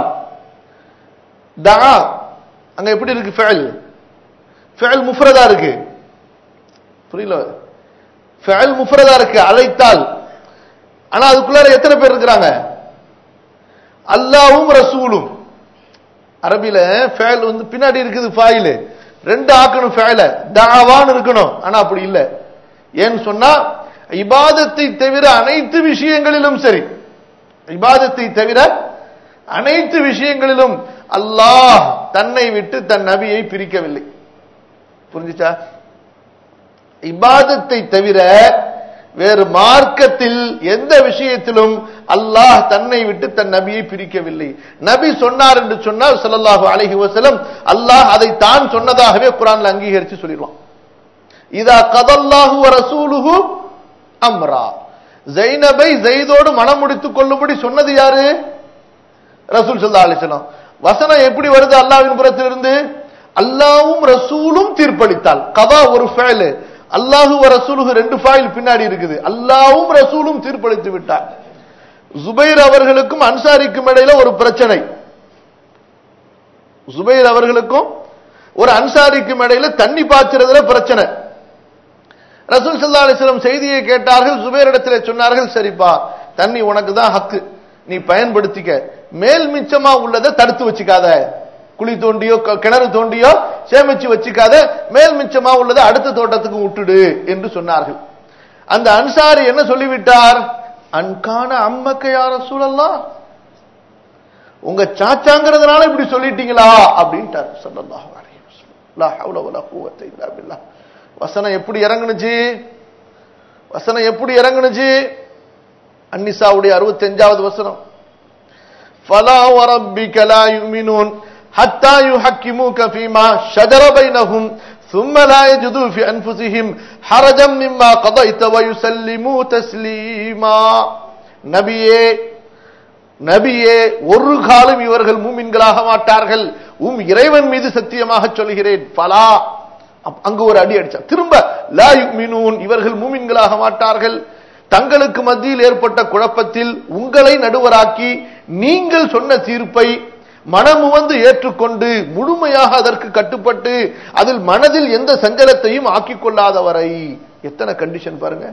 தஆ அங்க எப்படி இருக்கு ஃபஅல் ஃபஅல் முஃப்ரதா இருக்கு புரியல ஃபஅல் முஃப்ரதா இருக்கு அழைத்தால் ஆனா அதுக்குள்ளார எத்தனை பேர் இருக்கிறாங்க அல்லாவும் ரசூலும் அரபில ஃபேல் வந்து பின்னாடி இருக்குது ஃபாயில் ரெண்டு ஆக்கணும் ஃபேல தாவான்னு இருக்கணும் ஆனா அப்படி இல்ல ஏன்னு சொன்னா இபாதத்தை தவிர அனைத்து விஷயங்களிலும் சரி இபாதத்தை தவிர அனைத்து விஷயங்களிலும் அல்லாஹ் தன்னை விட்டு தன் நபியை பிரிக்கவில்லை புரிஞ்சுச்சா இபாதத்தை தவிர வேறு மார்க்கத்தில் எந்த விஷயத்திலும் அல்லாஹ் தன்னை விட்டு தன் நபியை பிரிக்கவில்லை நபி சொன்னார் என்று சொன்னால் ஸல்லல்லாஹு அலைஹி வஸல்லம் அல்லாஹ் அதை தான் சொன்னதாகவே குர்ஆன்ல அங்கீகரித்து சொல்லிடுவான் இதா கதல்லாஹு வ ரசூலுஹு அம்ரா ஜைனபை ஜெயிதோடு மனம் முடித்துக் கொள்ளும்படி சொன்னது யாரு ரசூல் ஸல்லல்லாஹு அலைஹி வஸல்லம் வசனம் எப்படி வருது அல்லாஹ்வின் புறத்திலிருந்து அல்லாஹ்வும் ரசூலும் தீர்ப்பளித்தால் கதா ஒரு ஃபேல் அல்லாஹு ரசூலுக்கு ரெண்டு ஃபாயில் பின்னாடி இருக்குது அல்லாவும் ரசூலும் தீர்ப்பளித்து விட்டார் ஜுபைர் அவர்களுக்கும் அன்சாரிக்கும் இடையில ஒரு பிரச்சனை ஜுபைர் அவர்களுக்கும் ஒரு அன்சாரிக்கும் இடையில தண்ணி பாய்ச்சறதுல பிரச்சனை ரசூல் சல்லா அலிஸ்லம் செய்தியை கேட்டார்கள் ஜுபைர் இடத்துல சொன்னார்கள் சரிப்பா தண்ணி உனக்கு தான் ஹக்கு நீ பயன்படுத்திக்க மேல் மிச்சமா உள்ளதை தடுத்து வச்சுக்காத குழி தோண்டியோ க- கிணறு தோண்டியோ சேமிச்சு வச்சுக்காத மேல் மிச்சமா உள்ளதை அடுத்த தோட்டத்துக்கு விட்டுடு என்று சொன்னார்கள் அந்த அன்சாரி என்ன சொல்லிவிட்டார் அன்கான அம்மக்க யார சூழல்லாம் உங்க சாச்சாங்கிறதுனால இப்படி சொல்லிட்டீங்களா அப்படின்ட்டார் ஸல்லல்லாஹு அலைஹி வஸல்லம் லா ஹவ்ல வலா குவத்த இல்லா பில்லாஹ் வசனம் எப்படி இறங்குனுச்சு வசனம் எப்படி இறங்குனுச்சு அன்னிசாவுடைய 65வது வசனம் فلا وربك لا يؤمنون حتى يحكموك فيما شجر بينهم ثم لا يجدوا في أنفسهم حرجا مما قضيت ويسلموا تسليما நபியே நபியே ஒரு காலம் இவர்கள் மூமின்களாக மாட்டார்கள் உம் இறைவன் மீது சத்தியமாக சொல்கிறேன் பலா அப்- அங்கு ஒரு அடி அடிச்சா திரும்ப லா யுமினூன் இவர்கள் மூமின்களாக மாட்டார்கள் தங்களுக்கு மத்தியில் ஏற்பட்ட குழப்பத்தில் உங்களை நடுவராக்கி நீங்கள் சொன்ன தீர்ப்பை மனமுவந்து ஏற்றுக்கொண்டு முழுமையாக அதற்கு கட்டுப்பட்டு அதில் மனதில் எந்த சஞ்சலத்தையும் ஆக்கிக் கொள்ளாதவரை எத்தனை கண்டிஷன் பாருங்க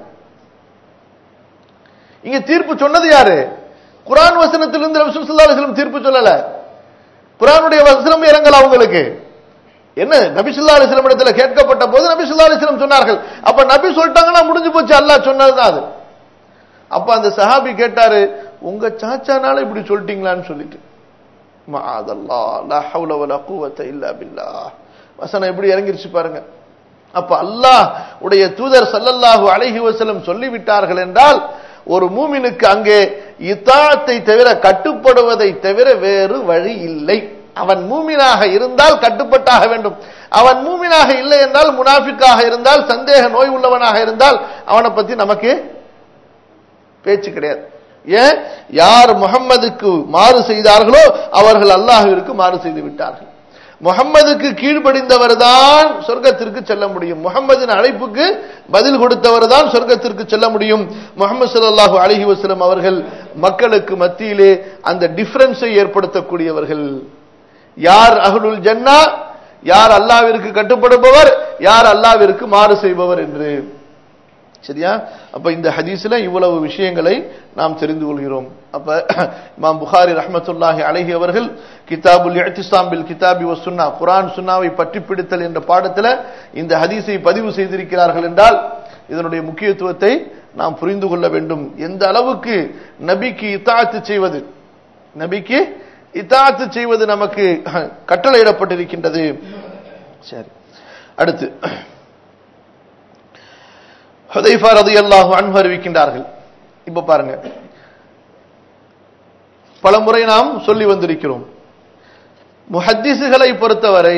இங்க தீர்ப்பு சொன்னது யாரு குரான் வசனத்திலிருந்து ரசூல் ஸல்லல்லாஹு அலைஹி வஸல்லம் தீர்ப்பு சொல்லல குரானுடைய வசனம் இறங்கல அவங்களுக்கு என்ன நபி ஸல்லல்லாஹு அலைஹி வஸல்லம் இடத்துல கேட்கப்பட்ட போது நபி ஸல்லல்லாஹு அலைஹி வஸல்லம் சொன்னார்கள் அப்ப நபி சொல்லிட்டாங்கன்னா முடிஞ்சு போச்சு அல்லாஹ் சொன்னதுதான் அது அப்ப அந்த சஹாபி கேட்டாரு உங்க சாச்சானால இப்படி சொல்லிட்டீங்களான்னு சொல்லிட்டு மஆதல்லா லா ஹவ்ல வலா குவத்த இல்லா பில்லாஹ் வசனம் எப்படி இறங்கிருச்சு பாருங்க அப்ப அல்லாஹ் உடைய தூதர் ஸல்லல்லாஹு அலைஹி வஸல்லம் சொல்லிவிட்டார்கள் என்றால் ஒரு மூமினுக்கு அங்கே இத்தாத்தை தவிர கட்டுப்படுவதை தவிர வேறு வழி இல்லை அவன் மூமினாக இருந்தால் கட்டுப்பட்டாக வேண்டும் அவன் மூமினாக இல்லை என்றால் முனாஃபிக்காக இருந்தால் சந்தேக நோய் உள்ளவனாக இருந்தால் அவனை பத்தி நமக்கு பேச்சு கிடையாது ஏன் யார் முகம்மதுக்கு மாறு செய்தார்களோ அவர்கள் அல்லாஹ்விற்கு மாறு செய்து விட்டார்கள் முகம்மதுக்கு கீழ்ப்படிந்தவர் தான் சொர்க்கத்திற்கு செல்ல முடியும் முகம்மதின் அழைப்புக்கு பதில் கொடுத்தவர் தான் சொர்க்கத்திற்கு செல்ல முடியும் முகமது ஸல்லல்லாஹு அலைஹி வஸல்லம் அவர்கள் மக்களுக்கு மத்தியிலே அந்த டிஃபரன்ஸை ஏற்படுத்தக்கூடியவர்கள் யார் அஹ்லுல் ஜன்னா யார் அல்லாஹ்விற்கு கட்டுப்படுபவர் யார் அல்லாஹ்விற்கு மாறு செய்பவர் என்று சரியா அப்ப இந்த ஹதீஸ்ல இவ்வளவு விஷயங்களை நாம் தெரிந்து கொள்கிறோம் அப்ப இமாம் புகாரி ரஹ்மத்துல்லாஹி அலைஹி அவர்கள் கிதாபுல் இஹ்திஸாம் பில் கிதாபி வஸ் சுன்னா குர்ஆன் சுன்னாவை பற்றி பிடித்தல் என்ற பாடத்துல இந்த ஹதீஸை பதிவு செய்திருக்கிறார்கள் என்றால் இதனுடைய முக்கியத்துவத்தை நாம் புரிந்து கொள்ள வேண்டும் எந்த அளவுக்கு நபிக்கு இத்தாத்து செய்வது நபிக்கு இத்தாத்து செய்வது நமக்கு கட்டளையிடப்பட்டிருக்கின்றது சரி அடுத்து ஹுதைஃபா ரலியல்லாஹு அன்ஹு அறிவிக்கின்றார்கள் இப்ப பாருங்க பல முறை நாம் சொல்லி வந்திருக்கிறோம் முஹத்திஸுகளை பொறுத்தவரை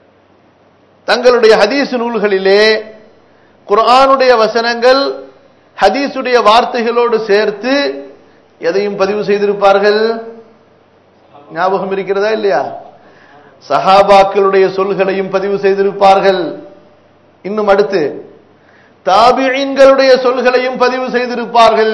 தங்களுடைய ஹதீஸ் நூல்களிலே குர்ஆனுடைய வசனங்கள் ஹதீஸுடைய வார்த்தைகளோடு சேர்த்து எதையும் பதிவு செய்திருப்பார்கள் ஞாபகம் இருக்கிறதா இல்லையா சஹாபாக்களுடைய சொல்களையும் பதிவு செய்திருப்பார்கள் இன்னும் அடுத்து தாபியீன்களுடைய சொல்களையும் பதிவு செய்திருப்பார்கள்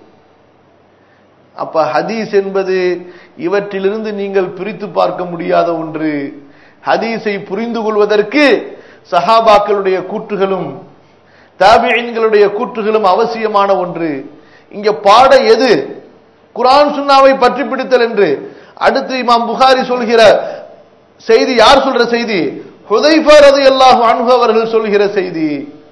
அப்ப ஹதீஸ் என்பது இவற்றிலிருந்து நீங்கள் பிரித்து பார்க்க முடியாத ஒன்று ஹதீஸை புரிந்து கொள்வதற்கு சஹாபாக்களுடைய கூற்றுகளும் தாபியீன்களுடைய கூற்றுகளும் அவசியமான ஒன்று இங்க பாட எது குரான் சுன்னாவை பற்றி பிடித்தல் என்று அடுத்து இமாம் புகாரி சொல்கிற செய்தி யார் சொல்ற செய்தி ஹுதைஃபர் அது அல்லாஹ் அன்ஹு அவர்கள் சொல்கிற செய்தி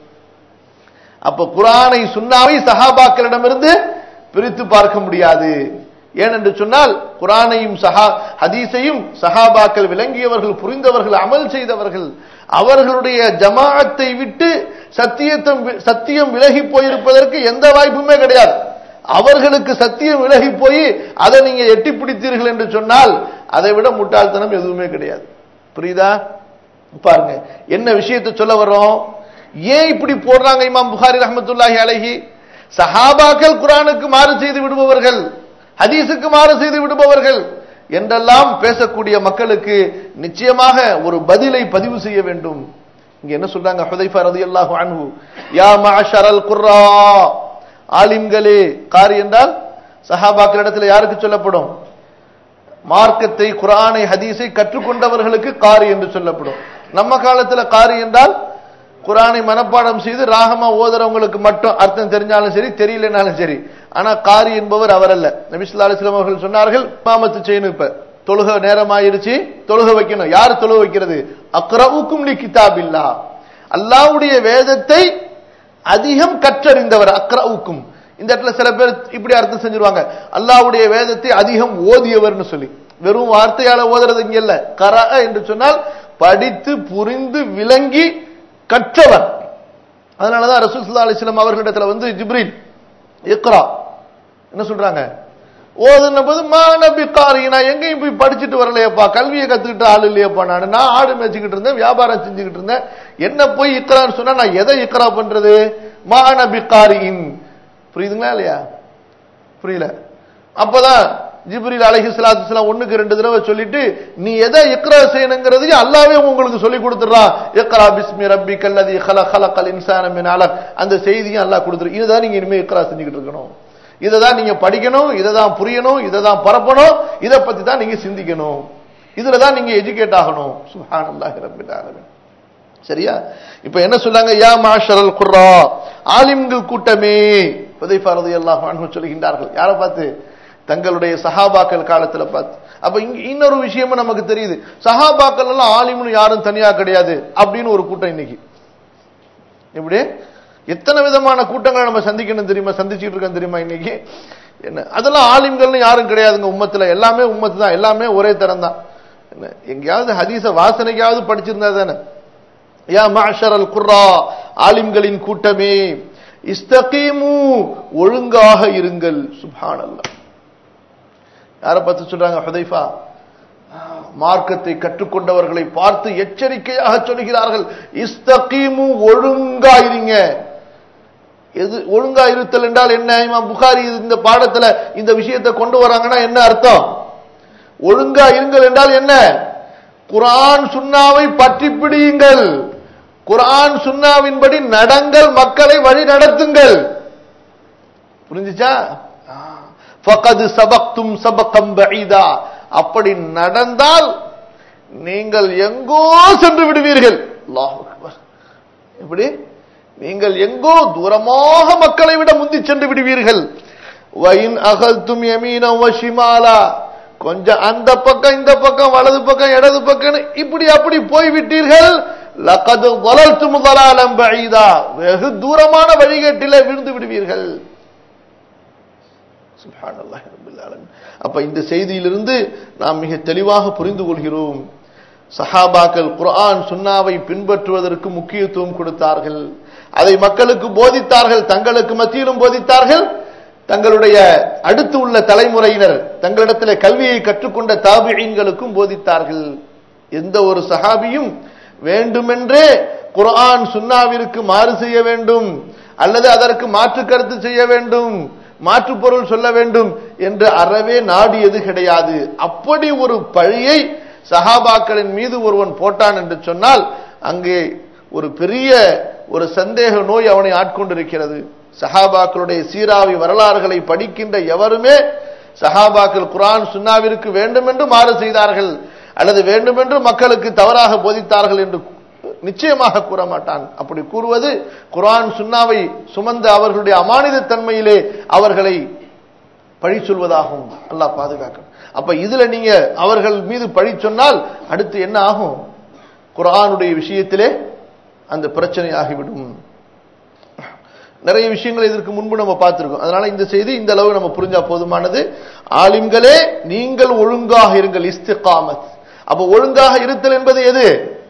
அப்ப குரானை சுன்னாவை சஹாபாக்களிடமிருந்து பிரித்து பார்க்க முடியாது ஏனென்று சொன்னால் குரானையும் சஹா ஹதீஸையும் சஹாபாக்கள் விளங்கியவர்கள் புரிந்தவர்கள் அமல் செய்தவர்கள் அவர்களுடைய ஜமாஅத்தை விட்டு சத்தியத்தம் சத்தியம் விலகி போயிருப்பதற்கு எந்த வாய்ப்புமே கிடையாது அவர்களுக்கு சத்தியம் விலகி போய் அதை நீங்க எட்டி பிடித்தீர்கள் என்று சொன்னால் அதை விட முட்டாள்தனம் எதுவுமே கிடையாது புரியுதா பாருங்க என்ன விஷயத்தை சொல்ல வர்றோம் ஏன் இப்படி போடுறாங்க இமாம் புகாரி ரஹமத்துல்லாஹி அலஹி சஹாபாக்கள் குரானுக்கு மாறு செய்து விடுபவர்கள் ஹதீஸுக்கு மாறு செய்து விடுபவர்கள் என்றெல்லாம் பேசக்கூடிய மக்களுக்கு நிச்சயமாக ஒரு பதிலை பதிவு செய்ய வேண்டும் இங்க என்ன சொல்றாங்க ஹுதைஃபா ரலியல்லாஹு அன்ஹு யா மஅஷரல் குர்ரா ஆலிம்களே காரி என்றால் சஹாபாக்களிடத்தில் யாருக்கு சொல்லப்படும் மார்க்கத்தை குரானை ஹதீஸை கற்றுக்கொண்டவர்களுக்கு காரி என்று சொல்லப்படும் நம்ம காலத்துல காரி என்றால் குரானை மனப்பாடம் செய்து ராகமா ஓதுறவங்களுக்கு மட்டும் அர்த்தம் தெரிஞ்சாலும் சரி தெரியலனாலும் சரி ஆனா காரி என்பவர் அவர் அல்ல நபிசுல்லா அலிஸ்லாம் அவர்கள் சொன்னார்கள் மாமத்து செய்யணும் இப்ப தொழுக நேரம் ஆயிருச்சு தொழுக வைக்கணும் யார் தொழுக வைக்கிறது அக்ரவுக்கும் லி கிதாபில்லா அல்லாவுடைய வேதத்தை அதிகம் கற்றறிந்தவர் அக்ரவுக்கும் இந்த இடத்துல சில பேர் இப்படி அர்த்தம் செஞ்சிருவாங்க அல்லாவுடைய வேதத்தை அதிகம் ஓதியவர்னு சொல்லி வெறும் வார்த்தையால ஓதுறது இங்க இல்ல கர என்று சொன்னால் படித்து புரிந்து விளங்கி கற்றவர் அதனாலதான் ரசூல் அலிஸ்லாம் அவர்களிடத்துல வந்து ஜிப்ரீல் இக்ரா என்ன சொல்றாங்க ஓதுன போது மாநபி காரி நான் எங்கேயும் போய் படிச்சுட்டு வரலையப்பா கல்வியை கத்துக்கிட்ட ஆள் இல்லையப்பா நான் நான் ஆடு மேய்ச்சிக்கிட்டு இருந்தேன் வியாபாரம் செஞ்சுக்கிட்டு இருந்தேன் என்ன போய் இக்ரான்னு சொன்னா நான் எதை இக்ரா பண்றது மாநபி காரியின் புரியுதுங்களா இல்லையா புரியல அப்பதான் ஜிப்ரில் அலஹி சலாத்துலாம் ஒண்ணுக்கு ரெண்டு தடவை சொல்லிட்டு நீ எதை இக்ரா செய்யணுங்கிறது அல்லாவே உங்களுக்கு சொல்லி கொடுத்துறான் இக்ரா பிஸ்மி ரப்பி கல்லதி ஹல ஹலக்கல் இன்சான மின் அலக் அந்த செய்தியும் அல்லாஹ் கொடுத்துரு இதுதான் நீங்க இனிமே இக்ரா செஞ்சுக்கிட்டு இருக்கணும் இதை தான் நீங்க படிக்கணும் இதை தான் புரியணும் இதை தான் பரப்பணும் இதை பத்தி தான் நீங்க சிந்திக்கணும் இதுல தான் நீங்க எஜுகேட் ஆகணும் சுஹான் அல்லாஹி ரப்பில் ஆலமீன் சரியா இப்ப என்ன சொன்னாங்க யா மாஷரல் குர்ரா ஆலிம்கள் கூட்டமே புதைஃபா ரலியல்லாஹு அன்ஹு சொல்கின்றார்கள் யாரை பார்த்து தங்களுடைய சஹாபாக்கள் காலத்துல பார்த்து அப்ப இங்க இன்னொரு விஷயமும் நமக்கு தெரியுது சஹாபாக்கள் எல்லாம் ஆலிம்னு யாரும் தனியா கிடையாது அப்படின்னு ஒரு கூட்டம் இன்னைக்கு எப்படி எத்தனை விதமான கூட்டங்களை நம்ம சந்திக்கணும் தெரியுமா சந்திச்சுட்டு இருக்கோம் தெரியுமா இன்னைக்கு என்ன அதெல்லாம் ஆலிம்கள்னு யாரும் கிடையாதுங்க உம்மத்துல எல்லாமே உம்மத்து தான் எல்லாமே ஒரே தரம் தான் என்ன எங்கேயாவது ஹதீச வாசனைக்காவது படிச்சிருந்தா தானே யா மாஷரல் குர்ரா ஆலிம்களின் கூட்டமே இஸ்தகீமு ஒழுங்காக இருங்கள் சுப்ஹானல்லாஹ் யாரை பார்த்து சொல்றாங்க ஹுதைஃபா மார்க்கத்தை கற்றுக்கொண்டவர்களை பார்த்து எச்சரிக்கையாக சொல்கிறார்கள் இஸ்தகீமு ஒழுங்காயிருங்க எது ஒழுங்கா இருத்தல் என்றால் என்ன இமாம் புகாரி இந்த பாடத்துல இந்த விஷயத்தை கொண்டு வராங்கன்னா என்ன அர்த்தம் ஒழுங்கா இருங்கள் என்றால் என்ன குரான் சுன்னாவை பற்றி பிடியுங்கள் குரான் சுன்னாவின்படி நடங்கள் மக்களை வழி நடத்துங்கள் புரிஞ்சுச்சா ஃபகது சபக்தும் சபக்கம் பஈதா அப்படி நடந்தால் நீங்கள் எங்கோ சென்று விடுவீர்கள் அல்லாஹ் அக்பர் எப்படி நீங்கள் எங்கோ தூரமாக மக்களை விட முந்தி சென்று விடுவீர்கள் வயின் அகல்தும் யமீன வஷிமாலா கொஞ்சம் அந்த பக்கம் இந்த பக்கம் வலது பக்கம் இடது பக்கம் இப்படி அப்படி போய்விட்டீர்கள் லகது வளர்த்து முதலாலம் பஈதா வெகு தூரமான வழிகேட்டில விழுந்து விடுவீர்கள் சுப்ஹானல்லாஹி ரப்பில் ஆலமீன் அப்ப இந்த செய்தியிலிருந்து நாம் மிக தெளிவாக புரிந்து கொள்கிறோம் சஹாபாக்கள் குர்ஆன் சுன்னாவை பின்பற்றுவதற்கு முக்கியத்துவம் கொடுத்தார்கள் அதை மக்களுக்கு போதித்தார்கள் தங்களுக்கு மத்தியிலும் போதித்தார்கள் தங்களுடைய அடுத்து உள்ள தலைமுறையினர் தங்களிடத்தில் கல்வியை கற்றுக்கொண்ட தாபியீன்களுக்கும் போதித்தார்கள் எந்த ஒரு சஹாபியும் வேண்டுமென்றே குர்ஆன் சுன்னாவிற்கு மாறு செய்ய வேண்டும் அல்லது அதற்கு மாற்று கருத்து செய்ய வேண்டும் மாற்று பொருள் சொல்ல வேண்டும் என்று அறவே நாடியது கிடையாது அப்படி ஒரு பழியை சஹாபாக்களின் மீது ஒருவன் போட்டான் என்று சொன்னால் அங்கே ஒரு பெரிய ஒரு சந்தேக நோய் அவனை ஆட்கொண்டிருக்கிறது சஹாபாக்களுடைய சீராவி வரலாறுகளை படிக்கின்ற எவருமே சஹாபாக்கள் குரான் சுன்னாவிற்கு வேண்டும் என்று மாறு செய்தார்கள் அல்லது வேண்டுமென்று மக்களுக்கு தவறாக போதித்தார்கள் என்று நிச்சயமாக கூற மாட்டான் அப்படி கூறுவது குரான் சுன்னாவை சுமந்த அவர்களுடைய அமானித தன்மையிலே அவர்களை பழி சொல்வதாகும் அல்லாஹ் பாதுகாக்கணும் அப்ப இதுல நீங்க அவர்கள் மீது பழி சொன்னால் அடுத்து என்ன ஆகும் குரானுடைய விஷயத்திலே அந்த பிரச்சனை ஆகிவிடும் நிறைய விஷயங்கள் இதற்கு முன்பு நம்ம பார்த்திருக்கோம் அதனால இந்த செய்தி இந்த அளவு நம்ம புரிஞ்சா போதுமானது ஆலிம்களே நீங்கள் ஒழுங்காக இருங்கள் இஸ்திகாமத் அப்ப ஒழுங்காக இருத்தல் என்பது எது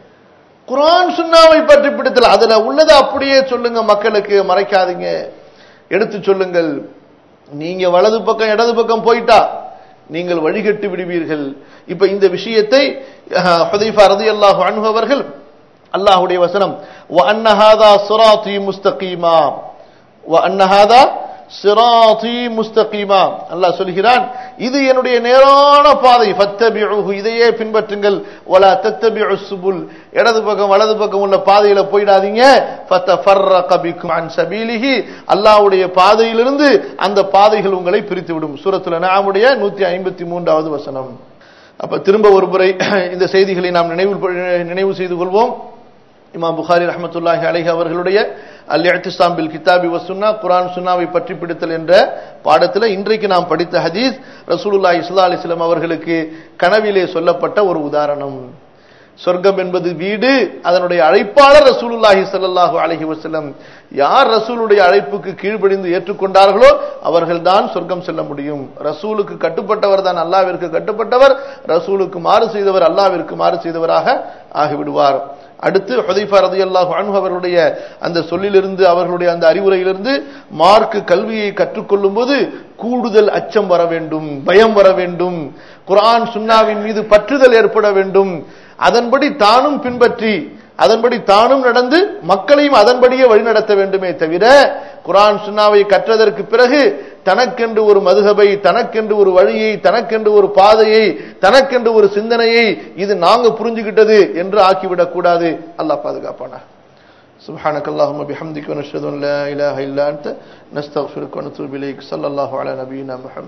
குரான் சுன்னாவை பற்றி பிடித்தல் அதுல உள்ளதை அப்படியே சொல்லுங்க மக்களுக்கு மறைக்காதீங்க எடுத்து சொல்லுங்கள் நீங்க வலது பக்கம் இடது பக்கம் போயிட்டா நீங்கள் வழிகட்டு விடுவீர்கள் இப்ப இந்த விஷயத்தை ஹுதைஃபா ரலியல்லாஹு அன்ஹு அவர்கள் அல்லாஹ்வுடைய வசனம் வ அன்ன ஹாதா சிராத்தி முஸ்தகீமா வ அன்ன ஹாதா சிராத்தி முஸ்தகீமா அல்லாஹ் சொல்கிறான் இது என்னுடைய நேரான பாதை ஃபத்தபிஉஹு இதையே பின்பற்றுங்கள் வலா தத்தபிஉ சுபுல் இடது பக்கம் வலது பக்கம் உள்ள பாதையில போயிடாதீங்க ஃபத்தஃபர்ரக பிக்கும் அன் சபீலிஹி அல்லாஹ்வுடைய பாதையிலிருந்து அந்த பாதைகள் உங்களை பிரித்து விடும் சூரத்துல நாமுடைய 153வது வசனம் அப்ப திரும்ப ஒரு முறை இந்த செய்திகளை நாம் நினைவு நினைவு செய்து கொள்வோம் இமாம் புகாரி ரஹமத்துல்லாஹி அலைஹி அவர்களுடைய அல் இஹ்திஸாம் பில் கிதாபி வசுன்னா குர்ஆன் சுன்னாவை பற்றி பிடித்தல் என்ற பாடத்தில் இன்றைக்கு நாம் படித்த ஹதீஸ் ரசூலுல்லாஹி ஸல்லல்லாஹு அலைஹி வஸல்லம் அவர்களுக்கு கனவிலே சொல்லப்பட்ட ஒரு உதாரணம் சொர்க்கம் என்பது வீடு அதனுடைய அழைப்பாளர் ரசூலுல்லாஹி ஸல்லல்லாஹு அலைஹி வஸல்லம் யார் ரசூலுடைய அழைப்புக்கு கீழ்ப்படிந்து ஏற்றுக்கொண்டார்களோ அவர்கள்தான் சொர்க்கம் செல்ல முடியும் ரசூலுக்கு கட்டுப்பட்டவர் தான் அல்லாவிற்கு கட்டுப்பட்டவர் ரசூலுக்கு மாறு செய்தவர் அல்லாவிற்கு மாறு செய்தவராக ஆகிவிடுவார் அடுத்து ஹுதைஃபா ரதியல்லாஹு அன்ஹு அவர்களுடைய அந்த சொல்லிலிருந்து அவர்களுடைய அந்த அறிவுரையிலிருந்து மார்க்கு கல்வியை கற்றுக்கொள்ளும் போது கூடுதல் அச்சம் வர வேண்டும் பயம் வர வேண்டும் குர்ஆன் சுன்னாவின் மீது பற்றுதல் ஏற்பட வேண்டும் அதன்படி தானும் பின்பற்றி அதன்படி தானும் நடந்து மக்களையும் அதன்படியே வழிநடத்த வேண்டுமே தவிர குரான் சுன்னாவை கற்றதற்கு பிறகு தனக்கென்று ஒரு மதுகபை தனக்கென்று ஒரு வழியை தனக்கென்று ஒரு பாதையை தனக்கென்று ஒரு சிந்தனையை இது நாங்க புரிஞ்சுகிட்டது என்று ஆக்கிவிடக் கூடாது அல்லாஹ் பாதுகாப்பானா سبحانك اللهم بحمدك ونشهد ان لا اله الا انت نستغفرك ونتوب اليك صلى الله على نبينا محمد